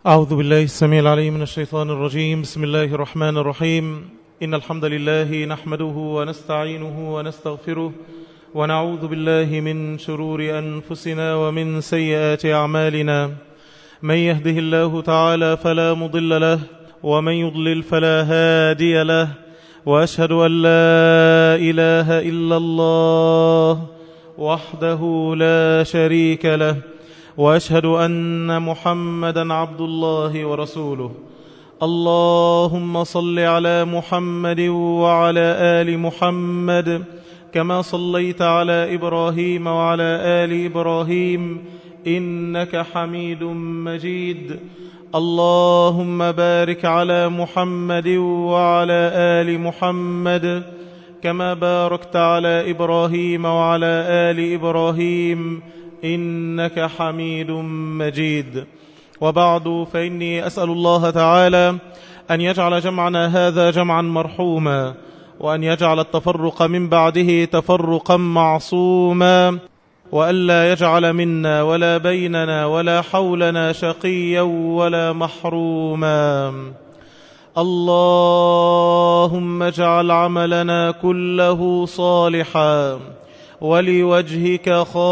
أعوذ بالله السميع العليم من الشيطان الرجيم بسم الله الرحمن الرحيم إن الحمد لله نحمده ونستعينه ونستغفره ونعوذ بالله من شرور أنفسنا ومن سيئات أعمالنا من يهده الله تعالى فلا مضل له ومن يضلل فلا هادي له وأشهد أن لا إله إلا الله وحده لا شريك له واشهد ان محمدا عبد الله ورسوله اللهم صل على محمد وعلى ال محمد كما صليت على ابراهيم وعلى ال ابراهيم انك حميد مجيد اللهم بارك على محمد وعلى ال محمد كما باركت على ابراهيم وعلى ال ابراهيم إنك حميد مجيد وبعد فإني أسأل الله تعالى أن يجعل جمعنا هذا جمعا مرحوما وأن يجعل التفرق من بعده تفرقا معصوما وألا يجعل منا ولا بيننا ولا حولنا شقيا ولا محروما اللهم اجعل عملنا كله صالحا ولوجهك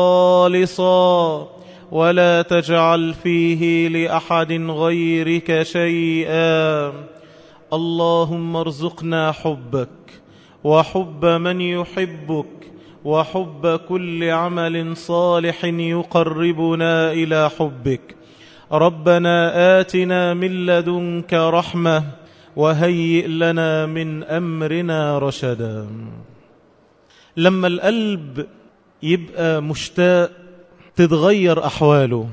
خالصا ولا تجعل فيه لأحد غيرك شيئا اللهم ارزقنا حبك وحب من يحبك وحب كل عمل صالح يقربنا إلى حبك ربنا آتنا من لدنك رحمة وهيئ لنا من أمرنا رشدا لما القلب يبقى مشتاق تتغير أحواله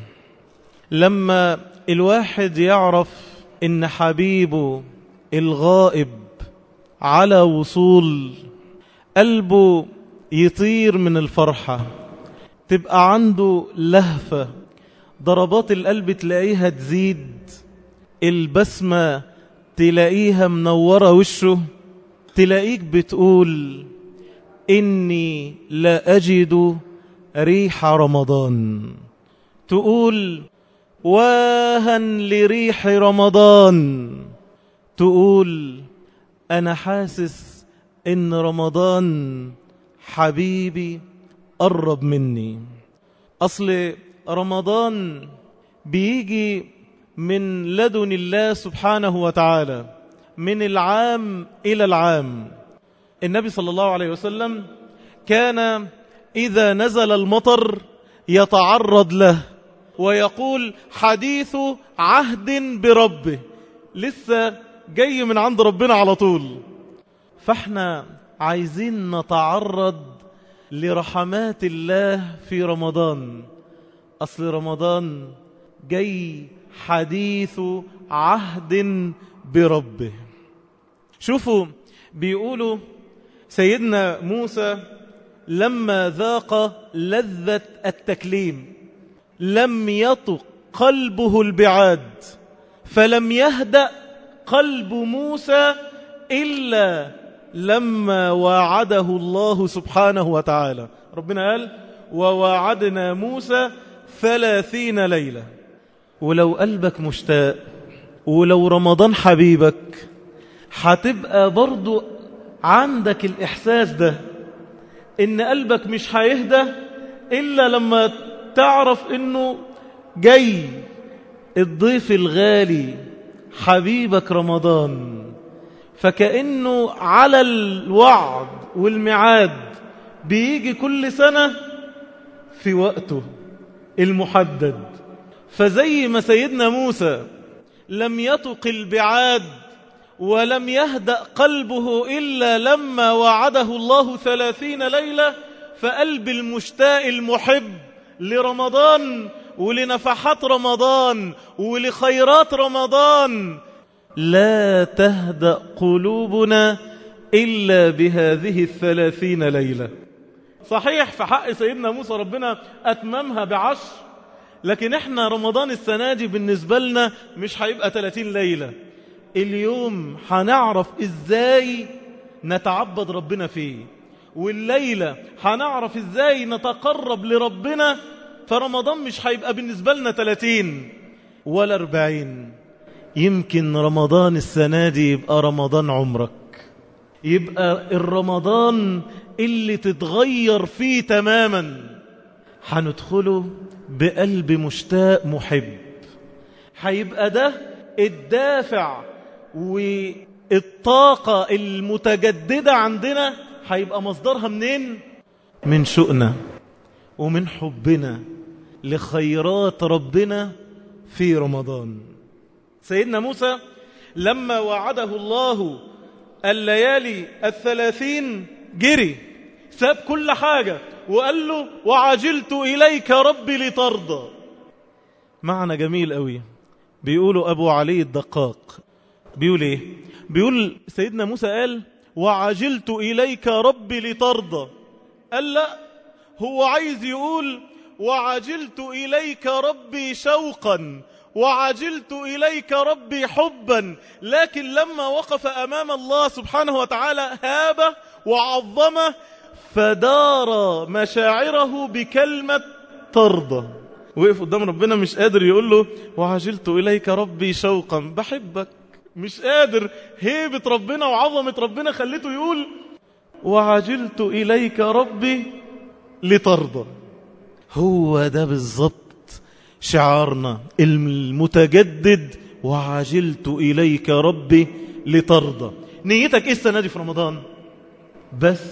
لما الواحد يعرف إن حبيبه الغائب على وصول قلبه يطير من الفرحة تبقى عنده لهفة ضربات القلب تلاقيها تزيد البسمة تلاقيها منورة وشه تلاقيك بتقول إني لا أجد ريح رمضان تقول واها لريح رمضان تقول أنا حاسس إن رمضان حبيبي قرب مني أصل رمضان بيجي من لدن الله سبحانه وتعالى من العام إلى العام النبي صلى الله عليه وسلم كان إذا نزل المطر يتعرض له ويقول حديث عهد بربه لسه جاي من عند ربنا على طول فاحنا عايزين نتعرض لرحمات الله في رمضان أصل رمضان جاي حديث عهد بربه شوفوا بيقولوا سيدنا موسى لما ذاق لذة التكليم لم يطق قلبه البعاد فلم يهدأ قلب موسى إلا لما واعده الله سبحانه وتعالى ربنا قال وواعدنا موسى ثلاثين ليلة ولو قلبك مشتاق ولو رمضان حبيبك هتبقى برضو عندك الإحساس ده إن قلبك مش هيهدى إلا لما تعرف إنه جاي الضيف الغالي حبيبك رمضان فكأنه على الوعد والميعاد بيجي كل سنة في وقته المحدد فزي ما سيدنا موسى لم يطق البعاد ولم يهدأ قلبه إلا لما وعده الله ثلاثين ليلة فقلب المشتاق المحب لرمضان ولنفحات رمضان ولخيرات رمضان لا تهدأ قلوبنا إلا بهذه الثلاثين ليلة صحيح في حق سيدنا موسى ربنا أتممها بعشر لكن احنا رمضان السنة دي بالنسبة لنا مش هيبقى 30 ليلة اليوم هنعرف ازاي نتعبد ربنا فيه والليلة هنعرف ازاي نتقرب لربنا فرمضان مش هيبقى بالنسبة لنا 30 ولا أربعين يمكن رمضان السنة دي يبقى رمضان عمرك يبقى الرمضان اللي تتغير فيه تماما هندخله بقلب مشتاق محب هيبقى ده الدافع والطاقة المتجددة عندنا هيبقى مصدرها منين؟ من شؤنا ومن حبنا لخيرات ربنا في رمضان سيدنا موسى لما وعده الله الليالي الثلاثين جري ساب كل حاجة وقال له وعجلت إليك ربي لترضى معنى جميل قوي بيقولوا أبو علي الدقاق بيقول إيه بيقول سيدنا موسى قال وعجلت إليك ربي لترضى قال لا هو عايز يقول وعجلت إليك ربي شوقا وعجلت إليك ربي حبا لكن لما وقف أمام الله سبحانه وتعالى هابه وعظمه فدار مشاعره بكلمة ترضى وقف قدام ربنا مش قادر يقول له وعجلت إليك ربي شوقا بحبك مش قادر هيبة ربنا وعظمة ربنا خليته يقول وعجلت إليك ربي لترضى هو ده بالظبط شعارنا المتجدد وعجلت إليك ربي لترضى نيتك إيه السنة دي في رمضان بس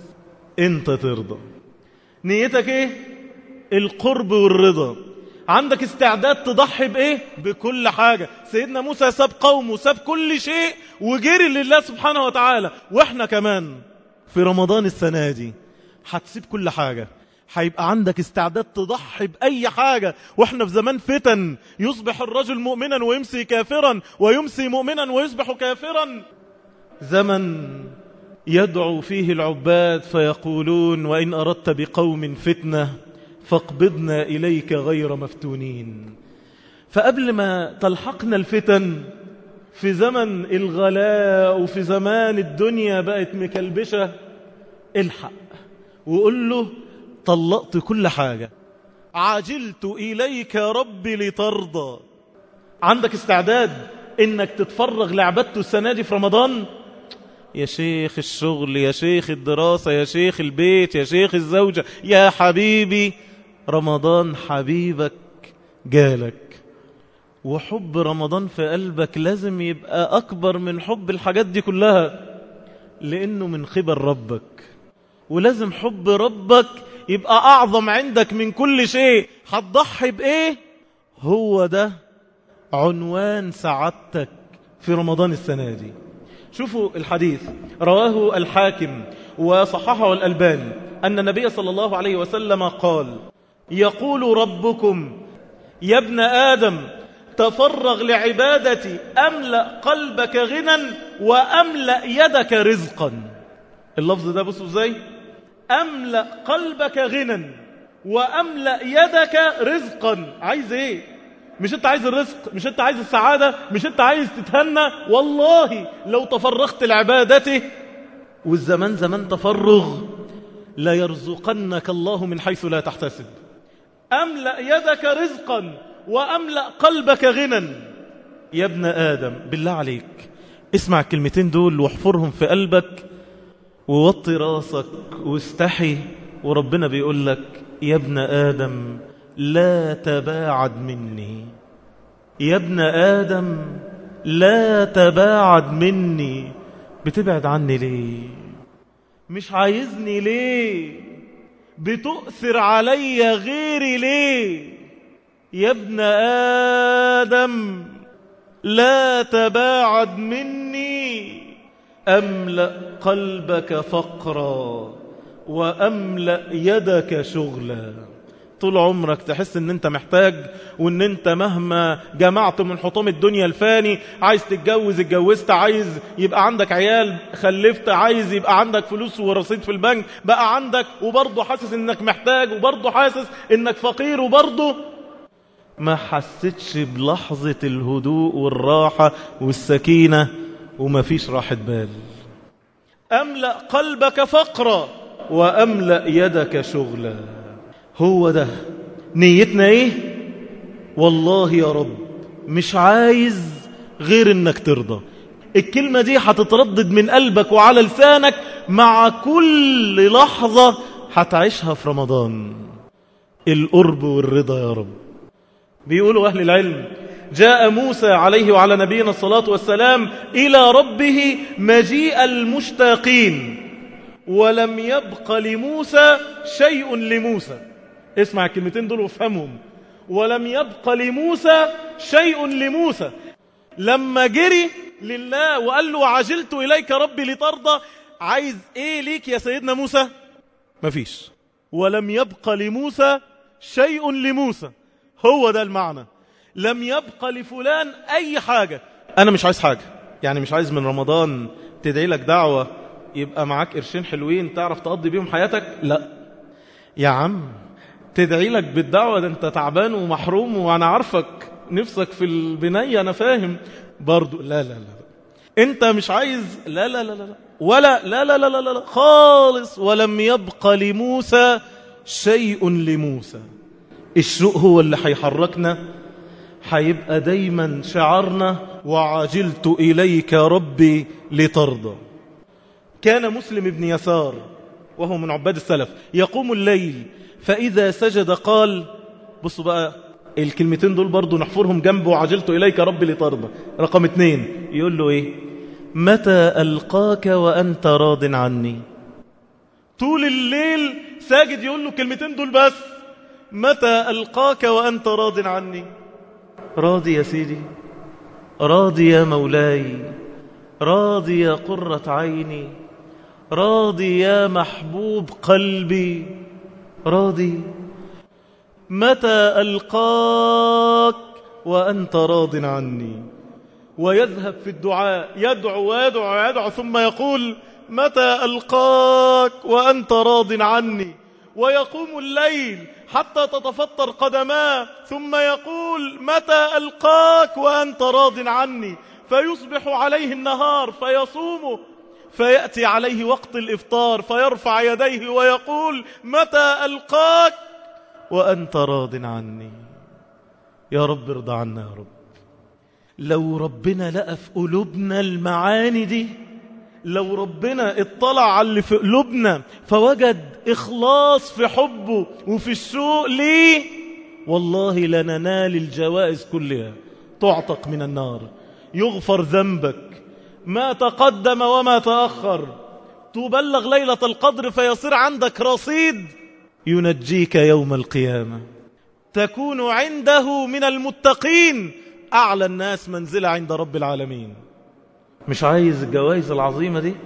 انت ترضى نيتك ايه القرب والرضا عندك استعداد تضحي بايه بكل حاجة سيدنا موسى ساب قومه ساب كل شيء وجري لله سبحانه وتعالى واحنا كمان في رمضان السنة دي هتسيب كل حاجة هيبقى عندك استعداد تضحي بأي حاجة واحنا في زمان فتن يصبح الرجل مؤمنا ويمسي كافرا ويمسي مؤمنا ويصبح كافرا زمن يدعو فيه العباد فيقولون وإن أردت بقوم فتنة فاقبضنا إليك غير مفتونين فقبل ما تلحقنا الفتن في زمن الغلاء وفي زمان الدنيا بقت مكلبشة الحق وقول له طلقت كل حاجة عجلت إليك ربي لترضى عندك استعداد انك تتفرغ لعبادته السنة دي في رمضان يا شيخ الشغل يا شيخ الدراسة يا شيخ البيت يا شيخ الزوجة يا حبيبي رمضان حبيبك جالك وحب رمضان في قلبك لازم يبقى أكبر من حب الحاجات دي كلها لأنه من خبر ربك ولازم حب ربك يبقى أعظم عندك من كل شيء هتضحي بإيه هو ده عنوان سعادتك في رمضان السنة دي شوفوا الحديث رواه الحاكم وصححه الألباني أن النبي صلى الله عليه وسلم قال يقول ربكم يا ابن آدم تفرغ لعبادتي أملأ قلبك غنى وأملأ يدك رزقا اللفظ ده بصوا ازاي أملأ قلبك غنى وأملأ يدك رزقا عايز ايه مش انت عايز الرزق مش انت عايز السعادة مش انت عايز تتهنى والله لو تفرغت لعبادته والزمان زمان تفرغ لا يرزقنك الله من حيث لا تحتسب أملأ يدك رزقا وأملأ قلبك غنى يا ابن آدم بالله عليك اسمع الكلمتين دول واحفرهم في قلبك ووطي راسك واستحي وربنا بيقول لك يا ابن آدم لا تباعد مني يا ابن آدم لا تباعد مني بتبعد عني ليه مش عايزني ليه بتؤثر علي غيري ليه يا ابن آدم لا تباعد مني أملأ قلبك فقرا وأملأ يدك شغلا طول عمرك تحس ان انت محتاج وان انت مهما جمعت من حطام الدنيا الفاني عايز تتجوز اتجوزت عايز يبقى عندك عيال خلفت عايز يبقى عندك فلوس ورصيد في البنك بقى عندك وبرضه حاسس انك محتاج وبرضه حاسس انك فقير وبرضه ما حسيتش بلحظة الهدوء والراحة والسكينة وما فيش راحة بال أملأ قلبك فقرا وأملأ يدك شغلا هو ده نيتنا ايه والله يا رب مش عايز غير انك ترضى الكلمة دي هتتردد من قلبك وعلى لسانك مع كل لحظة هتعيشها في رمضان القرب والرضا يا رب بيقولوا أهل العلم جاء موسى عليه وعلى نبينا الصلاة والسلام إلى ربه مجيء المشتاقين ولم يبق لموسى شيء لموسى اسمع الكلمتين دول وافهمهم ولم يبق لموسى شيء لموسى لما جري لله وقال له عجلت إليك ربي لترضى عايز ايه ليك يا سيدنا موسى مفيش ولم يبق لموسى شيء لموسى هو ده المعنى لم يبق لفلان أي حاجة أنا مش عايز حاجة يعني مش عايز من رمضان تدعي لك دعوة يبقى معاك قرشين حلوين تعرف تقضي بيهم حياتك لا يا عم تدعي لك بالدعوة ده انت تعبان ومحروم وانا عارفك نفسك في البنية انا فاهم برضو لا لا لا انت مش عايز لا لا لا لا ولا لا لا لا لا, لا خالص ولم يبق لموسى شيء لموسى الشوق هو اللي هيحركنا هيبقى دايما شعرنا وعجلت إليك ربي لترضى كان مسلم بن يسار وهو من عباد السلف يقوم الليل فإذا سجد قال بصوا بقى الكلمتين دول برضو نحفرهم جنبه وعجلت إليك ربي لترضى رقم اتنين يقول له إيه متى ألقاك وأنت راض عني طول الليل ساجد يقول له كلمتين دول بس متى ألقاك وأنت راض عني راضي يا سيدي راضي يا مولاي راضي يا قرة عيني راضي يا محبوب قلبي راضي متى ألقاك وأنت راض عني ويذهب في الدعاء يدعو ويدعو ويدعو ثم يقول متى ألقاك وأنت راض عني ويقوم الليل حتى تتفطر قدماه ثم يقول متى ألقاك وأنت راض عني فيصبح عليه النهار فيصومه فيأتي عليه وقت الإفطار فيرفع يديه ويقول متى ألقاك وأنت راض عني يا رب ارضى عنا يا رب لو ربنا لقى في قلوبنا المعاني دي لو ربنا اطلع على اللي في قلوبنا فوجد إخلاص في حبه وفي السوء ليه والله لننال الجوائز كلها تعتق من النار يغفر ذنبك ما تقدم وما تأخر تبلغ ليلة القدر فيصير عندك رصيد ينجيك يوم القيامة تكون عنده من المتقين أعلى الناس منزلة عند رب العالمين مش عايز الجوائز العظيمة دي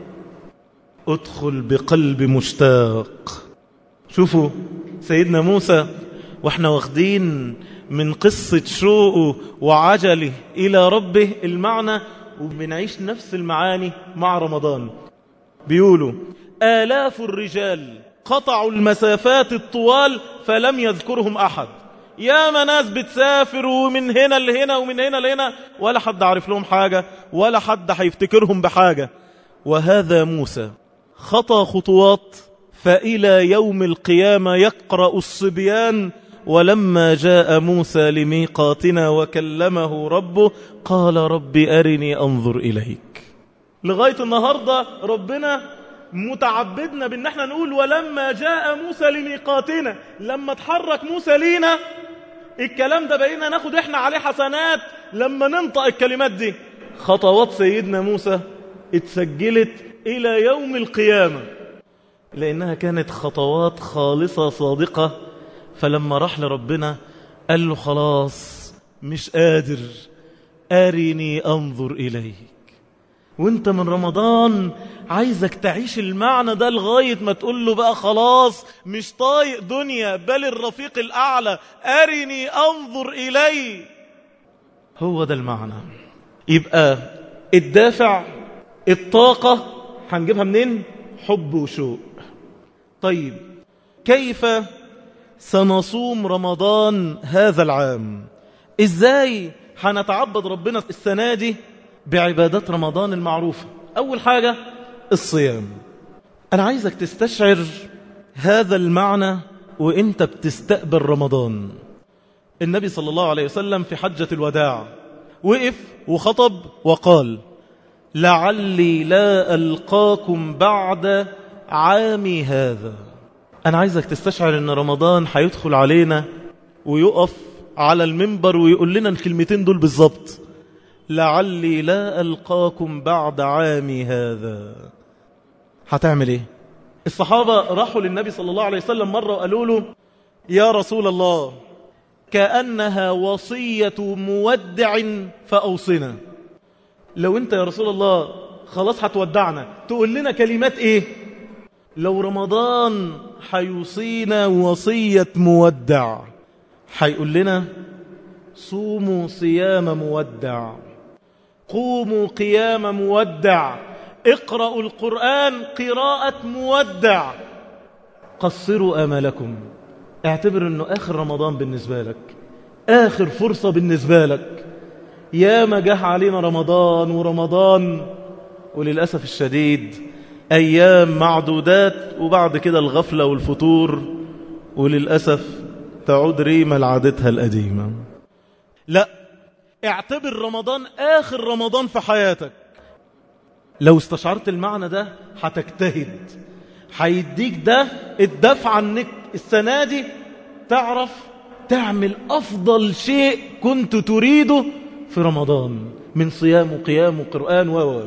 ادخل بقلب مشتاق شوفوا سيدنا موسى واحنا واخدين من قصة شوقه وعجله إلى ربه المعنى وبنعيش نفس المعاني مع رمضان بيقولوا آلاف الرجال قطعوا المسافات الطوال فلم يذكرهم أحد يا ناس بتسافر ومن هنا لهنا ومن هنا لهنا ولا حد عارف لهم حاجة ولا حد هيفتكرهم بحاجة وهذا موسى خطى خطوات فإلى يوم القيامة يقرأ الصبيان ولما جاء موسى لميقاتنا وكلمه ربه قال رب أرني أنظر إليك لغاية النهاردة ربنا متعبدنا بان احنا نقول ولما جاء موسى لميقاتنا لما تحرك موسى لينا الكلام ده بقينا ناخد احنا عليه حسنات لما ننطق الكلمات دي خطوات سيدنا موسى اتسجلت الى يوم القيامة لانها كانت خطوات خالصة صادقة فلما راح لربنا قال له خلاص مش قادر أرني أنظر إليك وانت من رمضان عايزك تعيش المعنى ده لغاية ما تقول له بقى خلاص مش طايق دنيا بل الرفيق الأعلى أرني أنظر إلي هو ده المعنى يبقى الدافع الطاقة هنجيبها منين حب وشوق طيب كيف سنصوم رمضان هذا العام ازاي هنتعبد ربنا السنة دي بعبادات رمضان المعروفة أول حاجة الصيام أنا عايزك تستشعر هذا المعنى وإنت بتستقبل رمضان النبي صلى الله عليه وسلم في حجة الوداع وقف وخطب وقال لعلي لا ألقاكم بعد عامي هذا أنا عايزك تستشعر أن رمضان هيدخل علينا ويقف على المنبر ويقول لنا الكلمتين دول بالظبط لعلي لا ألقاكم بعد عامي هذا هتعمل ايه الصحابة راحوا للنبي صلى الله عليه وسلم مرة وقالوا له يا رسول الله كأنها وصية مودع فأوصنا لو انت يا رسول الله خلاص هتودعنا تقول لنا كلمات ايه لو رمضان حيوصينا وصية مودع حيقول لنا صوموا صيام مودع قوموا قيام مودع اقرأوا القرآن قراءة مودع قصروا أملكم اعتبر أنه آخر رمضان بالنسبة لك آخر فرصة بالنسبة لك يا ما جه علينا رمضان ورمضان وللأسف الشديد أيام معدودات وبعد كده الغفلة والفتور وللأسف تعود ريما لعادتها القديمة لا اعتبر رمضان آخر رمضان في حياتك لو استشعرت المعنى ده هتجتهد هيديك ده الدفع انك السنة دي تعرف تعمل أفضل شيء كنت تريده في رمضان من صيام وقيام وقرآن و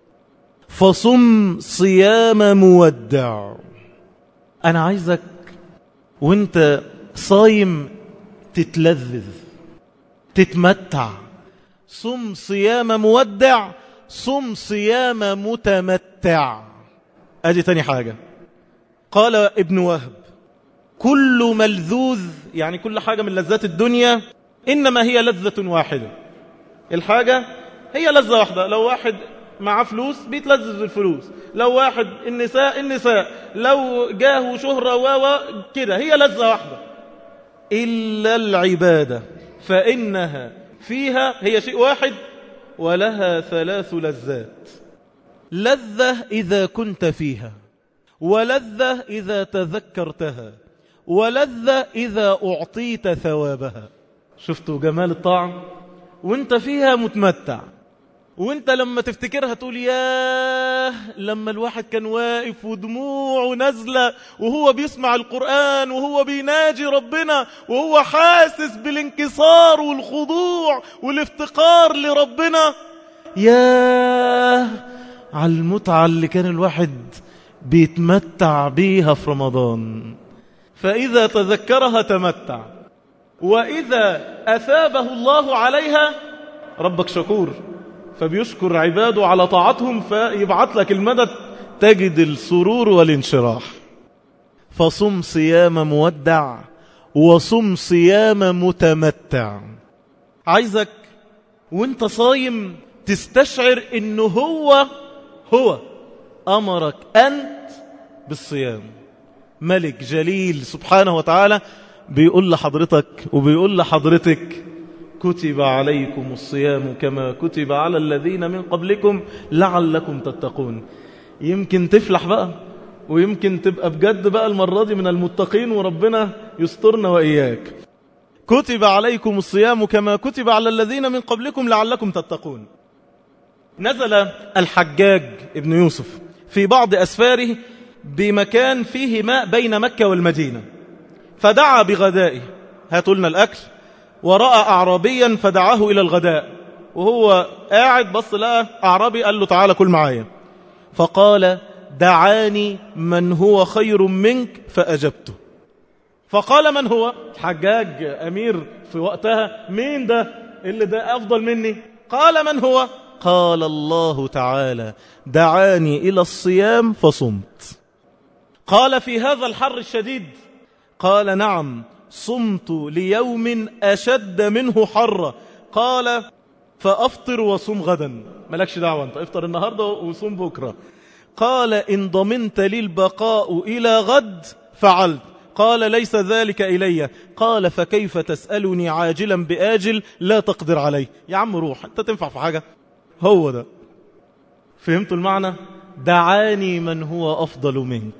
فصم صيام مودع أنا عايزك وانت صايم تتلذذ تتمتع صم صيام مودع صم صيام متمتع ادي تاني حاجة قال ابن وهب كل ملذوذ يعني كل حاجة من لذات الدنيا إنما هي لذة واحدة الحاجة هي لذة واحدة لو واحد معاه فلوس بيتلذذ بالفلوس لو واحد النساء النساء لو جاه شهرة و كده هي لذة واحدة إلا العبادة فإنها فيها هي شيء واحد ولها ثلاث لذات لذة إذا كنت فيها ولذة إذا تذكرتها ولذة إذا أعطيت ثوابها شفتوا جمال الطاعة وانت فيها متمتع وانت لما تفتكرها تقول ياه لما الواحد كان واقف ودموعه نازلة وهو بيسمع القرآن وهو بيناجي ربنا وهو حاسس بالانكسار والخضوع والافتقار لربنا ياه على المتعة اللي كان الواحد بيتمتع بيها في رمضان فإذا تذكرها تمتع وإذا أثابه الله عليها ربك شكور فبيشكر عباده على طاعتهم فيبعث لك المدد تجد السرور والانشراح فصم صيام مودع وصم صيام متمتع عايزك وانت صايم تستشعر انه هو هو امرك انت بالصيام ملك جليل سبحانه وتعالى بيقول لحضرتك وبيقول لحضرتك كتب عليكم الصيام كما كتب على الذين من قبلكم لعلكم تتقون يمكن تفلح بقى ويمكن تبقى بجد بقى المرة دي من المتقين وربنا يسترنا وإياك كتب عليكم الصيام كما كتب على الذين من قبلكم لعلكم تتقون نزل الحجاج ابن يوسف في بعض أسفاره بمكان فيه ماء بين مكة والمدينة فدعا بغدائه هاتوا لنا الأكل ورأى أعرابيا فدعاه إلى الغداء وهو قاعد بص لقى أعرابي قال له تعالى كل معايا فقال دعاني من هو خير منك فأجبته فقال من هو حجاج أمير في وقتها مين ده اللي ده أفضل مني قال من هو قال الله تعالى دعاني إلى الصيام فصمت قال في هذا الحر الشديد قال نعم صمت ليوم أشد منه حرة قال فأفطر وصم غدا ملكش دعوة أنت افطر النهاردة وصوم بكرة قال إن ضمنت لي البقاء إلى غد فعلت قال ليس ذلك إلي قال فكيف تسألني عاجلا بآجل لا تقدر عليه يا عم روح أنت تنفع في حاجة هو ده فهمتوا المعنى دعاني من هو أفضل منك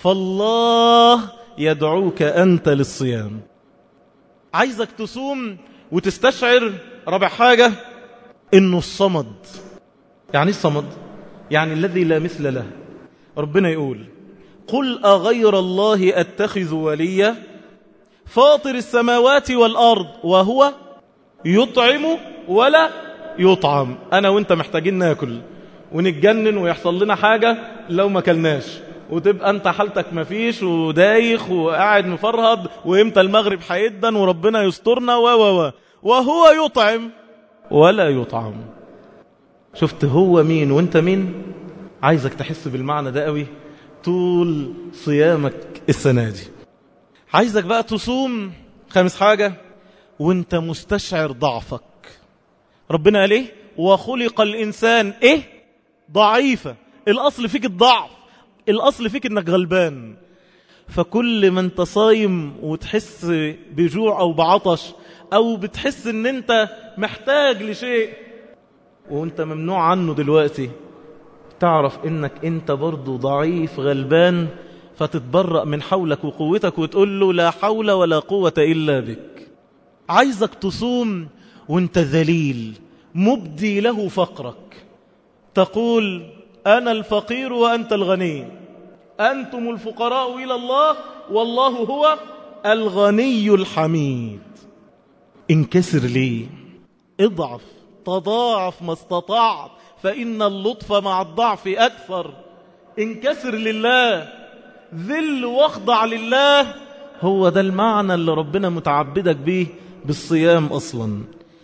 فالله يدعوك أنت للصيام عايزك تصوم وتستشعر رابع حاجة إنه الصمد يعني الصمد يعني الذي لا مثل له ربنا يقول قل أغير الله أتخذ وليا فاطر السماوات والأرض وهو يطعم ولا يطعم أنا وانت محتاجين ناكل ونتجنن ويحصل لنا حاجة لو ما كلناش وتبقى انت حالتك مفيش ودايخ وقاعد مفرهد وامتى المغرب هيدن وربنا يسترنا و و و وهو يطعم ولا يطعم شفت هو مين وانت مين عايزك تحس بالمعنى ده قوي طول صيامك السنة دي عايزك بقى تصوم خامس حاجة وانت مستشعر ضعفك ربنا قال ايه وخلق الانسان ايه ضعيفة الاصل فيك الضعف الاصل فيك انك غلبان فكل ما انت صايم وتحس بجوع او بعطش او بتحس ان انت محتاج لشيء وانت ممنوع عنه دلوقتي تعرف انك انت برضو ضعيف غلبان فتتبرأ من حولك وقوتك وتقول له لا حول ولا قوة إلا بك عايزك تصوم وانت ذليل مبدي له فقرك تقول أنا الفقير وأنت الغني أنتم الفقراء إلى الله والله هو الغني الحميد انكسر ليه اضعف تضاعف ما استطعت فإن اللطف مع الضعف أكثر انكسر لله ذل واخضع لله هو ده المعنى اللي ربنا متعبدك به بالصيام أصلا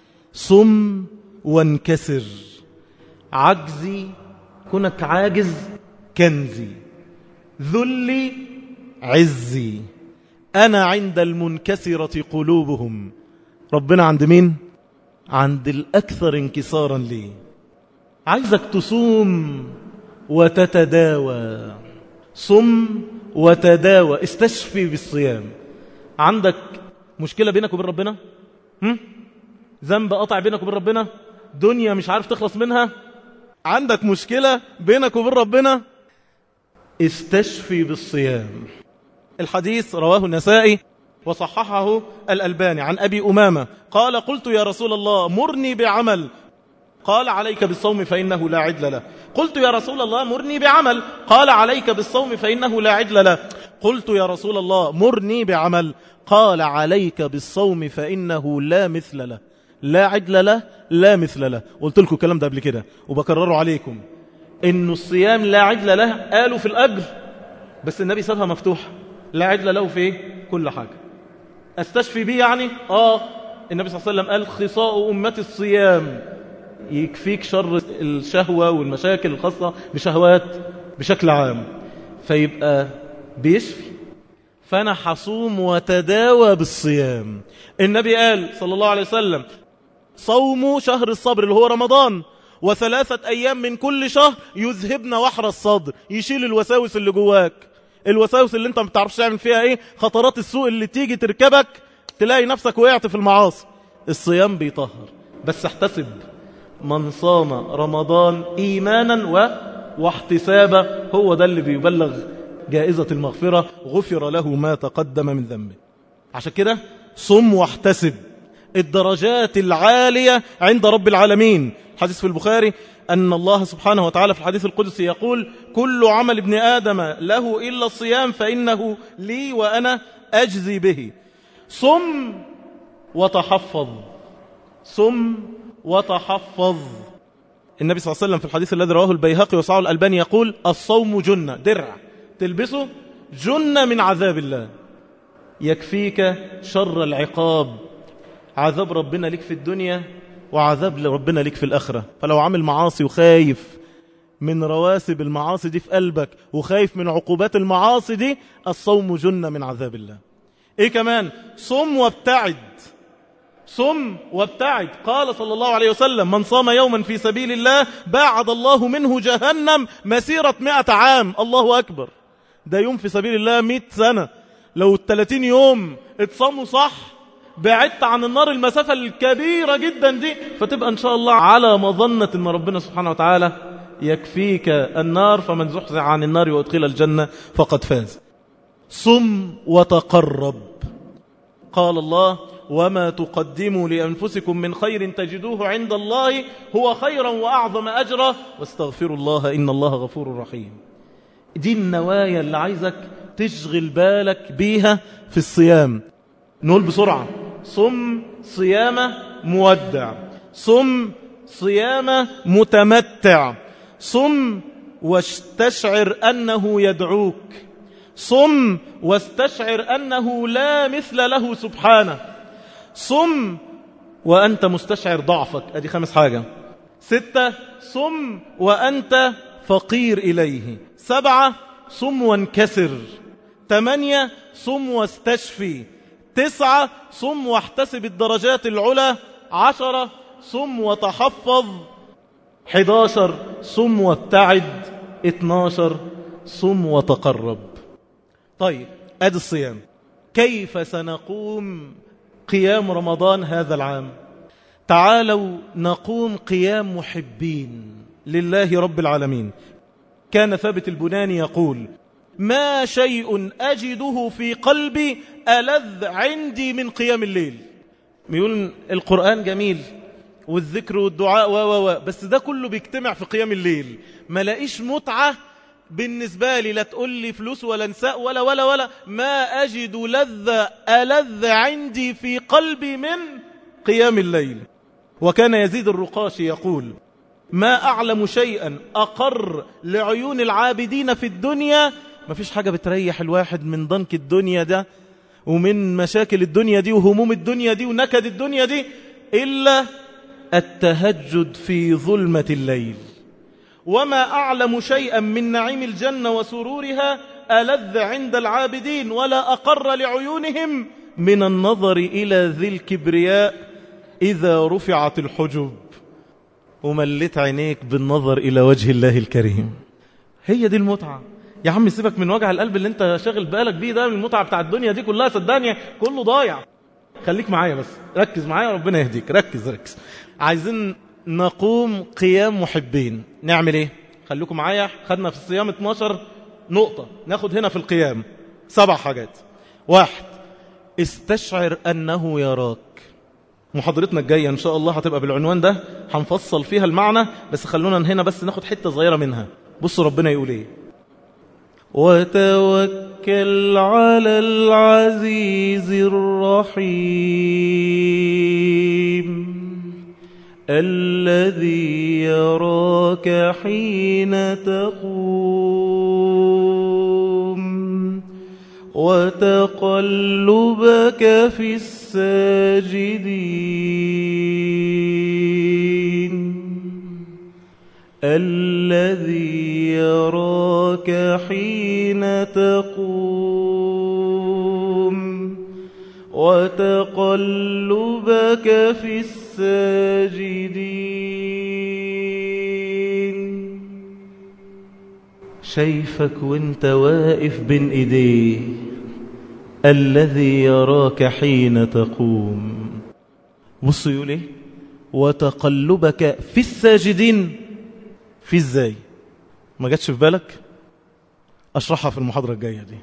صم وانكسر عجزي كونك عاجز كنزي ذلي عزي أنا عند المنكسرة قلوبهم ربنا عند مين؟ عند الأكثر انكسارا لي عايزك تصوم وتتداوى صم وتداوى استشفي بالصيام عندك مشكلة بينك وبين ربنا هم؟ ذنب قطع بينك وبين ربنا دنيا مش عارف تخلص منها عندك مشكلة بينك وبين ربنا استشفي بالصيام الحديث رواه النسائي وصححه الألباني عن أبي أمامة قال قلت يا رسول الله مرني بعمل قال عليك بالصوم فإنه لا عدل له قلت يا رسول الله مرني بعمل قال عليك بالصوم فإنه لا عدل له قلت يا رسول الله مرني بعمل قال عليك بالصوم فإنه لا مثل له لا عدل له لا مثل له قلت لكم الكلام ده قبل كده وبكرره عليكم إن الصيام لا عدل له قالوا في الأجر بس النبي سابها مفتوحة لا عدل له في إيه؟ كل حاجة استشفي بيه يعني آه النبي صلى الله عليه وسلم قال خصاء أمة الصيام يكفيك شر الشهوة والمشاكل الخاصة بشهوات بشكل عام فيبقى بيشفي فأنا حصوم وتداوى بالصيام النبي قال صلى الله عليه وسلم صوموا شهر الصبر اللي هو رمضان وثلاثة أيام من كل شهر يذهبن وحر الصدر يشيل الوساوس اللي جواك الوساوس اللي انت ما بتعرفش تعمل فيها ايه خطرات السوء اللي تيجي تركبك تلاقي نفسك وقعت في المعاصي الصيام بيطهر بس احتسب من صام رمضان إيمانا و... واحتسابا هو ده اللي بيبلغ جائزة المغفرة غفر له ما تقدم من ذنبه عشان كده صم واحتسب الدرجات العالية عند رب العالمين حديث في البخاري أن الله سبحانه وتعالى في الحديث القدسي يقول كل عمل ابن آدم له إلا الصيام فإنه لي وأنا أجزي به صم وتحفظ صم وتحفظ النبي صلى الله عليه وسلم في الحديث الذي رواه البيهقي وصعه الألباني يقول الصوم جنة درع تلبسه جنة من عذاب الله يكفيك شر العقاب عذاب ربنا لك في الدنيا وعذاب ربنا لك في الآخرة فلو عامل معاصي وخايف من رواسب المعاصي دي في قلبك وخايف من عقوبات المعاصي دي الصوم جنة من عذاب الله ايه كمان صم وابتعد صم وابتعد قال صلى الله عليه وسلم من صام يوما في سبيل الله باعد الله منه جهنم مسيرة مئة عام الله أكبر ده يوم في سبيل الله مئة سنة لو الثلاثين يوم اتصاموا صح بعدت عن النار المسافة الكبيرة جدا دي فتبقى إن شاء الله على مظنة أن ربنا سبحانه وتعالى يكفيك النار فمن زحزح عن النار وادخل الجنة فقد فاز صم وتقرب قال الله وما تقدموا لأنفسكم من خير تجدوه عند الله هو خيرا وأعظم أجرا واستغفروا الله إن الله غفور رحيم دي النوايا اللي عايزك تشغل بالك بيها في الصيام نقول بسرعة صم صيامة مودع صم صيامة متمتع صم واستشعر أنه يدعوك صم واستشعر أنه لا مثل له سبحانه صم وأنت مستشعر ضعفك أدي خمس حاجة ستة صم وأنت فقير إليه سبعة صم وانكسر ثمانية صم واستشفي تسعة صم واحتسب الدرجات العلى عشرة صم وتحفظ حداشر صم وابتعد اتناشر صم وتقرب طيب ادي الصيام كيف سنقوم قيام رمضان هذا العام تعالوا نقوم قيام محبين لله رب العالمين كان ثابت البناني يقول ما شيء أجده في قلبي ألذ عندي من قيام الليل يقول القرآن جميل والذكر والدعاء و و و بس ده كله بيجتمع في قيام الليل ما لاقيش متعة بالنسبة لي لا تقول لي فلوس ولا نساء ولا ولا ولا ما أجد لذة ألذ عندي في قلبي من قيام الليل وكان يزيد الرقاشي يقول ما أعلم شيئا أقر لعيون العابدين في الدنيا ما فيش حاجة بتريح الواحد من ضنك الدنيا ده ومن مشاكل الدنيا دي وهموم الدنيا دي ونكد الدنيا دي إلا التهجد في ظلمة الليل وما أعلم شيئا من نعيم الجنة وسرورها ألذ عند العابدين ولا أقر لعيونهم من النظر إلى ذي الكبرياء إذا رفعت الحجب وملت عينيك بالنظر إلى وجه الله الكريم هي دي المتعة يا عم سيبك من وجع القلب اللي انت شاغل بالك بيه ده المتعة بتاع الدنيا دي كلها صدقني كله ضايع خليك معايا بس ركز معايا ربنا يهديك ركز ركز عايزين نقوم قيام محبين نعمل ايه خليكم معايا خدنا في الصيام 12 نقطة ناخد هنا في القيام سبع حاجات واحد استشعر أنه يراك محاضرتنا الجاية إن شاء الله هتبقى بالعنوان ده هنفصل فيها المعنى بس خلونا هنا بس ناخد حتة صغيرة منها بصوا ربنا يقول ايه وتوكل على العزيز الرحيم الذي يراك حين تقوم وتقلبك في الساجدين الذي يراك حين تقوم وتقلبك في الساجدين شايفك وانت واقف بين ايديه الذي يراك حين تقوم بصوا يقول ايه وتقلبك في الساجدين في ازاي ما جاتش في بالك اشرحها في المحاضرة الجاية دي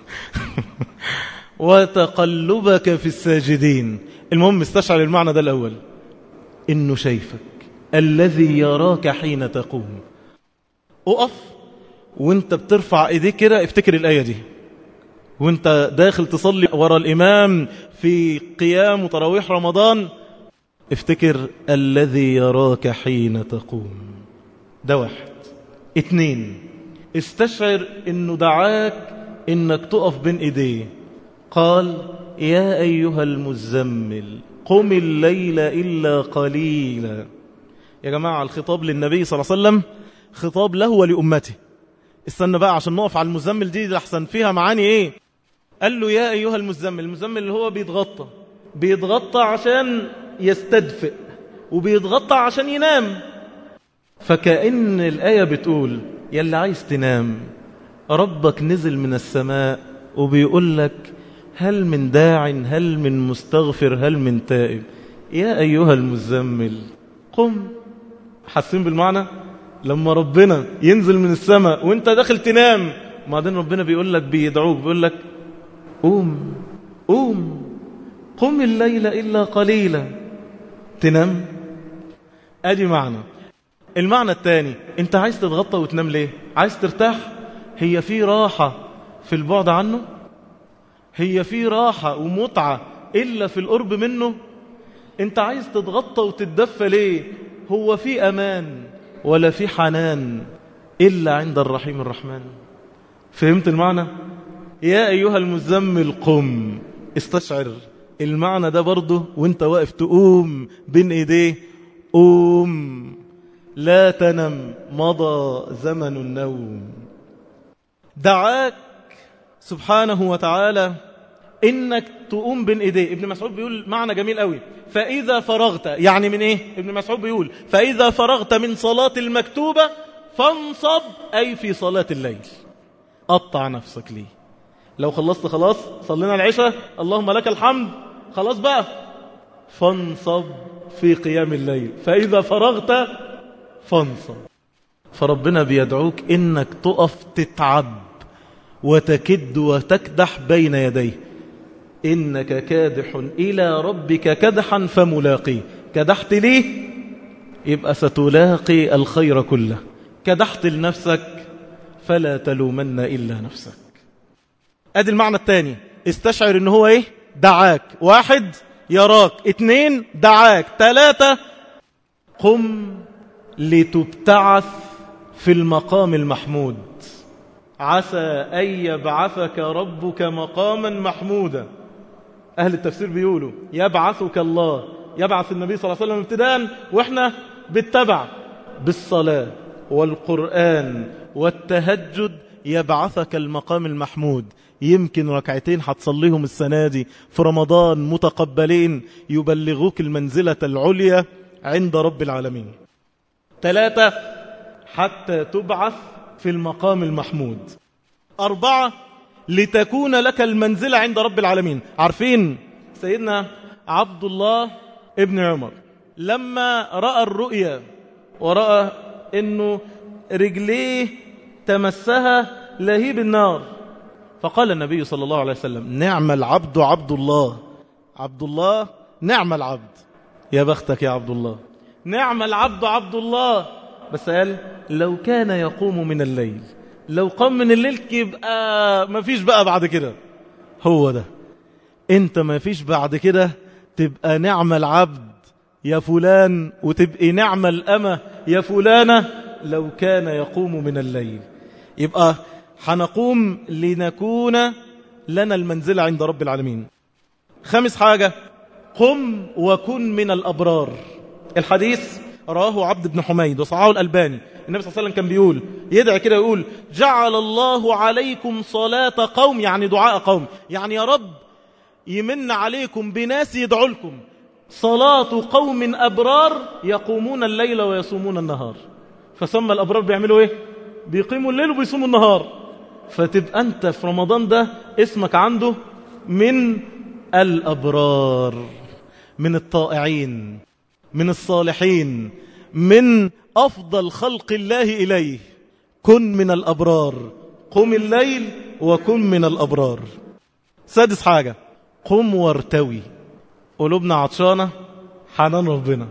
وتقلبك في الساجدين المهم استشعر المعنى ده الأول إنه شايفك الذي يراك حين تقوم أقف وانت بترفع ايديك كده افتكر الآية دي وانت داخل تصلي ورا الإمام في قيام وتراويح رمضان افتكر الذي يراك حين تقوم ده واحد اتنين استشعر انه دعاك انك تقف بين ايديه قال يا ايها المزمل قم الليل الا قليلا يا جماعة الخطاب للنبي صلى الله عليه وسلم خطاب له ولأمته استنى بقى عشان نقف على المزمل دي لحسن فيها معاني ايه قال له يا ايها المزمل المزمل اللي هو بيتغطى بيتغطى عشان يستدفئ وبيتغطى عشان ينام فكأن الآية بتقول يلي عايز تنام ربك نزل من السماء وبيقول لك هل من داع هل من مستغفر هل من تائب يا أيها المزمل قم حاسين بالمعنى لما ربنا ينزل من السماء وانت داخل تنام بعدين ربنا بيقول لك بيدعوك بيقول لك قوم قوم قم الليل إلا قليلا تنام أدي معنى المعنى الثاني انت عايز تتغطى وتنام ليه عايز ترتاح هي في راحة في البعد عنه هي في راحة ومتعة إلا في القرب منه انت عايز تتغطى وتتدفى ليه هو في أمان ولا في حنان إلا عند الرحيم الرحمن فهمت المعنى يا أيها المزمل قم استشعر المعنى ده برضه وانت واقف تقوم بين ايديه قوم لا تنم مضى زمن النوم دعاك سبحانه وتعالى انك تقوم بين ايديه ابن مسعود بيقول معنى جميل قوي فاذا فرغت يعني من ايه ابن مسعود بيقول فاذا فرغت من صلاة المكتوبة فانصب اي في صلاة الليل قطع نفسك ليه لو خلصت خلاص صلينا العشاء اللهم لك الحمد خلاص بقى فانصب في قيام الليل فإذا فرغت فانصب فربنا بيدعوك إنك تقف تتعب وتكد وتكدح بين يديه إنك كادح إلى ربك كدحا فملاقيه كدحت ليه يبقى ستلاقي الخير كله كدحت لنفسك فلا تلومن إلا نفسك ادي المعنى الثاني استشعر ان هو ايه دعاك واحد يراك اتنين دعاك تلاتة قم لتبتعث في المقام المحمود عسى أن يبعثك ربك مقاما محمودا أهل التفسير بيقولوا يبعثك الله يبعث النبي صلى الله عليه وسلم ابتداء وإحنا بالتبع بالصلاة والقرآن والتهجد يبعثك المقام المحمود يمكن ركعتين هتصليهم السنة دي في رمضان متقبلين يبلغوك المنزلة العليا عند رب العالمين ثلاثة حتى تبعث في المقام المحمود أربعة لتكون لك المنزلة عند رب العالمين عارفين سيدنا عبد الله ابن عمر لما رأى الرؤيا ورأى أنه رجليه تمسها لهيب النار فقال النبي صلى الله عليه وسلم نعم العبد عبد الله عبد الله نعم العبد يا بختك يا عبد الله نعم العبد عبد الله بس قال لو كان يقوم من الليل لو قام من الليل يبقى ما فيش بقى بعد كده هو ده انت ما فيش بعد كده تبقى نعم العبد يا فلان وتبقي نعم الأمة يا فلانة لو كان يقوم من الليل يبقى حنقوم لنكون لنا المنزلة عند رب العالمين خامس حاجة قم وكن من الأبرار الحديث راه عبد بن حميد وصعاه الألباني النبي صلى الله عليه وسلم كان بيقول يدعي كده يقول جعل الله عليكم صلاة قوم يعني دعاء قوم يعني يا رب يمن عليكم بناس يدعو لكم صلاة قوم أبرار يقومون الليل ويصومون النهار فسمى الأبرار بيعملوا إيه بيقيموا الليل وبيصوموا النهار فتبقى أنت في رمضان ده اسمك عنده من الأبرار من الطائعين من الصالحين من أفضل خلق الله إليه كن من الأبرار قم الليل وكن من الأبرار سادس حاجة قم وارتوي قلوبنا عطشانة حنان ربنا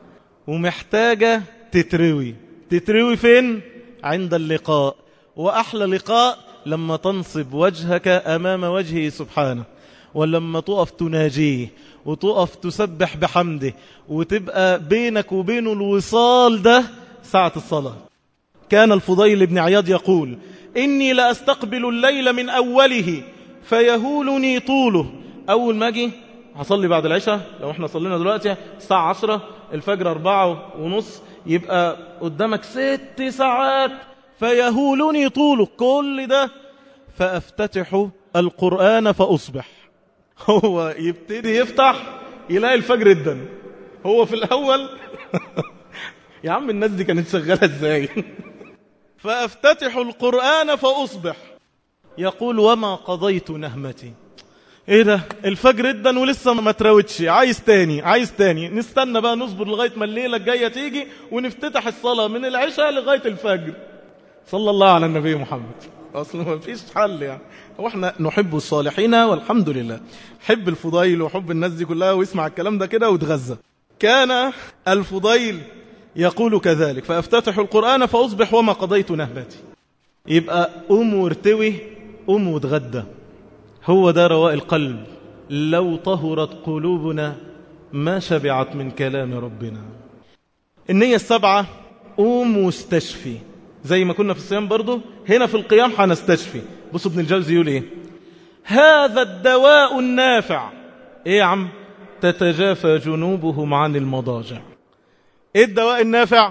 ومحتاجة تتروي تتروي فين؟ عند اللقاء وأحلى لقاء لما تنصب وجهك أمام وجهه سبحانه ولما تقف تناجيه وتقف تسبح بحمده وتبقى بينك وبينه الوصال ده ساعة الصلاة كان الفضيل بن عياض يقول إني لأستقبل الليل من أوله فيهولني طوله أول ما أجي هصلي بعد العشاء لو احنا صلينا دلوقتي الساعة عشرة الفجر أربعة ونص يبقى قدامك ست ساعات فيهولني طوله كل ده فأفتتح القرآن فأصبح هو يبتدي يفتح يلاقي الفجر ادن هو في الأول يا عم الناس دي كانت شغالة ازاي فأفتتح القرآن فأصبح يقول وما قضيت نهمتي ايه ده الفجر ادن ولسه ما تراوتش عايز تاني عايز تاني نستنى بقى نصبر لغاية ما الليلة الجاية تيجي ونفتتح الصلاة من العشاء لغاية الفجر صلى الله على النبي محمد أصلا ما فيش حل يعني هو احنا نحب الصالحين والحمد لله حب الفضيل وحب الناس دي كلها ويسمع الكلام ده كده وتغذى كان الفضيل يقول كذلك فأفتتح القرآن فأصبح وما قضيت نهبتي يبقى أم وارتوي أم وتغدى هو ده رواء القلب لو طهرت قلوبنا ما شبعت من كلام ربنا النية السبعة قوم واستشفي زي ما كنا في الصيام برضو هنا في القيام حنستشفي بصوا ابن الجوزي يقول ايه هذا الدواء النافع ايه يا عم تتجافى جنوبهم عن المضاجع ايه الدواء النافع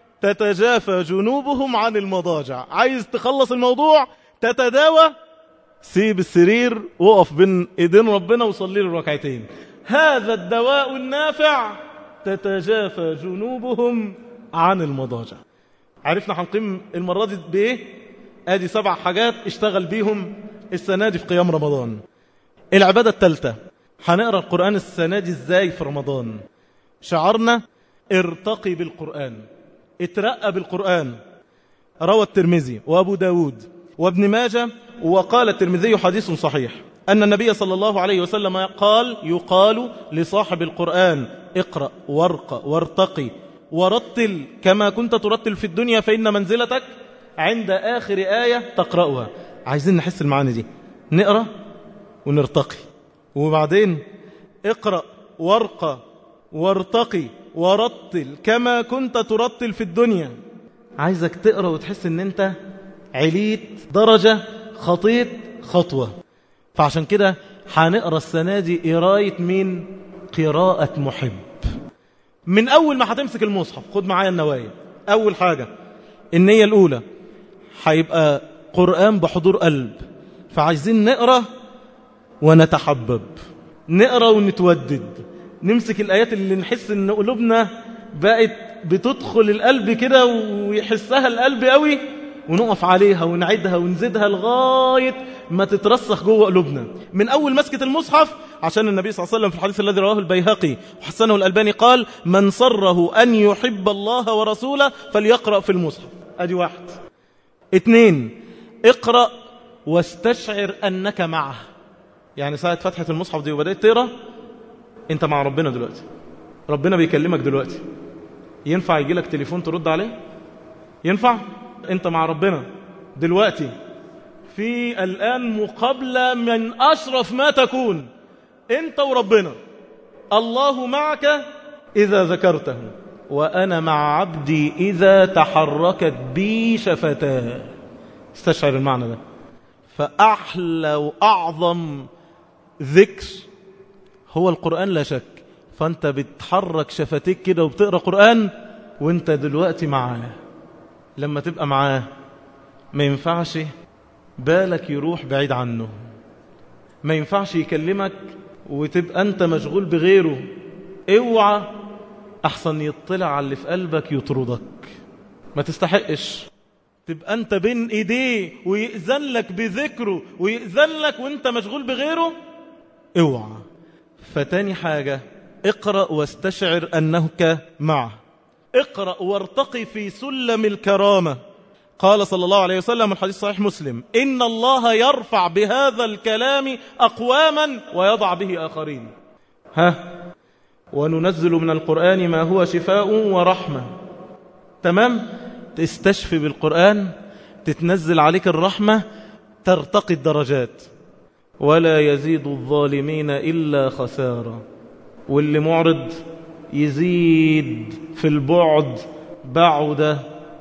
تتجافى جنوبهم عن المضاجع عايز تخلص الموضوع تتداوى سيب السرير وقف بين ايدين ربنا وصلي له ركعتين هذا الدواء النافع تتجافى جنوبهم عن المضاجع عرفنا هنقيم المرة دي بايه ادي سبع حاجات اشتغل بيهم السنة دي في قيام رمضان العبادة الثالثة هنقرأ القرآن السنة دي ازاي في رمضان شعرنا ارتقي بالقرآن اترقى بالقرآن روى الترمذي وابو داود وابن ماجه وقال الترمذي حديث صحيح أن النبي صلى الله عليه وسلم قال يقال لصاحب القرآن اقرأ وارق وارتقي ورتل كما كنت ترتل في الدنيا فإن منزلتك عند آخر آية تقرأها عايزين نحس المعاني دي نقرأ ونرتقي وبعدين اقرأ وارق وارتقي ورتل كما كنت ترتل في الدنيا عايزك تقرأ وتحس ان انت عليت درجة خطيت خطوة فعشان كده هنقرأ السنة دي قراية مين قراءة محب من أول ما هتمسك المصحف خد معايا النوايا أول حاجة النية الأولى هيبقى قرآن بحضور قلب فعايزين نقرأ ونتحبب نقرأ ونتودد نمسك الآيات اللي نحس ان قلوبنا بقت بتدخل القلب كده ويحسها القلب قوي ونقف عليها ونعدها ونزيدها لغاية ما تترسخ جوه قلوبنا من أول مسكة المصحف عشان النبي صلى الله عليه وسلم في الحديث الذي رواه البيهقي وحسنه الألباني قال من صره أن يحب الله ورسوله فليقرأ في المصحف أدي واحد اتنين اقرأ واستشعر أنك معه يعني ساعة فتحة المصحف دي وبدأت تقرأ انت مع ربنا دلوقتي ربنا بيكلمك دلوقتي ينفع يجي لك تليفون ترد عليه ينفع انت مع ربنا دلوقتي في الآن مقابلة من أشرف ما تكون انت وربنا الله معك إذا ذكرته وأنا مع عبدي إذا تحركت بي شفتاه استشعر المعنى ده فأحلى وأعظم ذكر هو القرآن لا شك فأنت بتحرك شفتيك كده وبتقرأ قرآن وانت دلوقتي معاه لما تبقى معاه ما ينفعش بالك يروح بعيد عنه ما ينفعش يكلمك وتبقى انت مشغول بغيره اوعى احسن يطلع على اللي في قلبك يطردك ما تستحقش تبقى انت بين ايديه ويأذن لك بذكره ويأذن لك وانت مشغول بغيره اوعى فتاني حاجة اقرأ واستشعر أنك معه اقرأ وارتقي في سلم الكرامة قال صلى الله عليه وسلم الحديث صحيح مسلم إن الله يرفع بهذا الكلام أقواما ويضع به آخرين ها وننزل من القرآن ما هو شفاء ورحمة تمام تستشفي بالقرآن تتنزل عليك الرحمة ترتقي الدرجات ولا يزيد الظالمين إلا خسارة واللي معرض يزيد في البعد بعد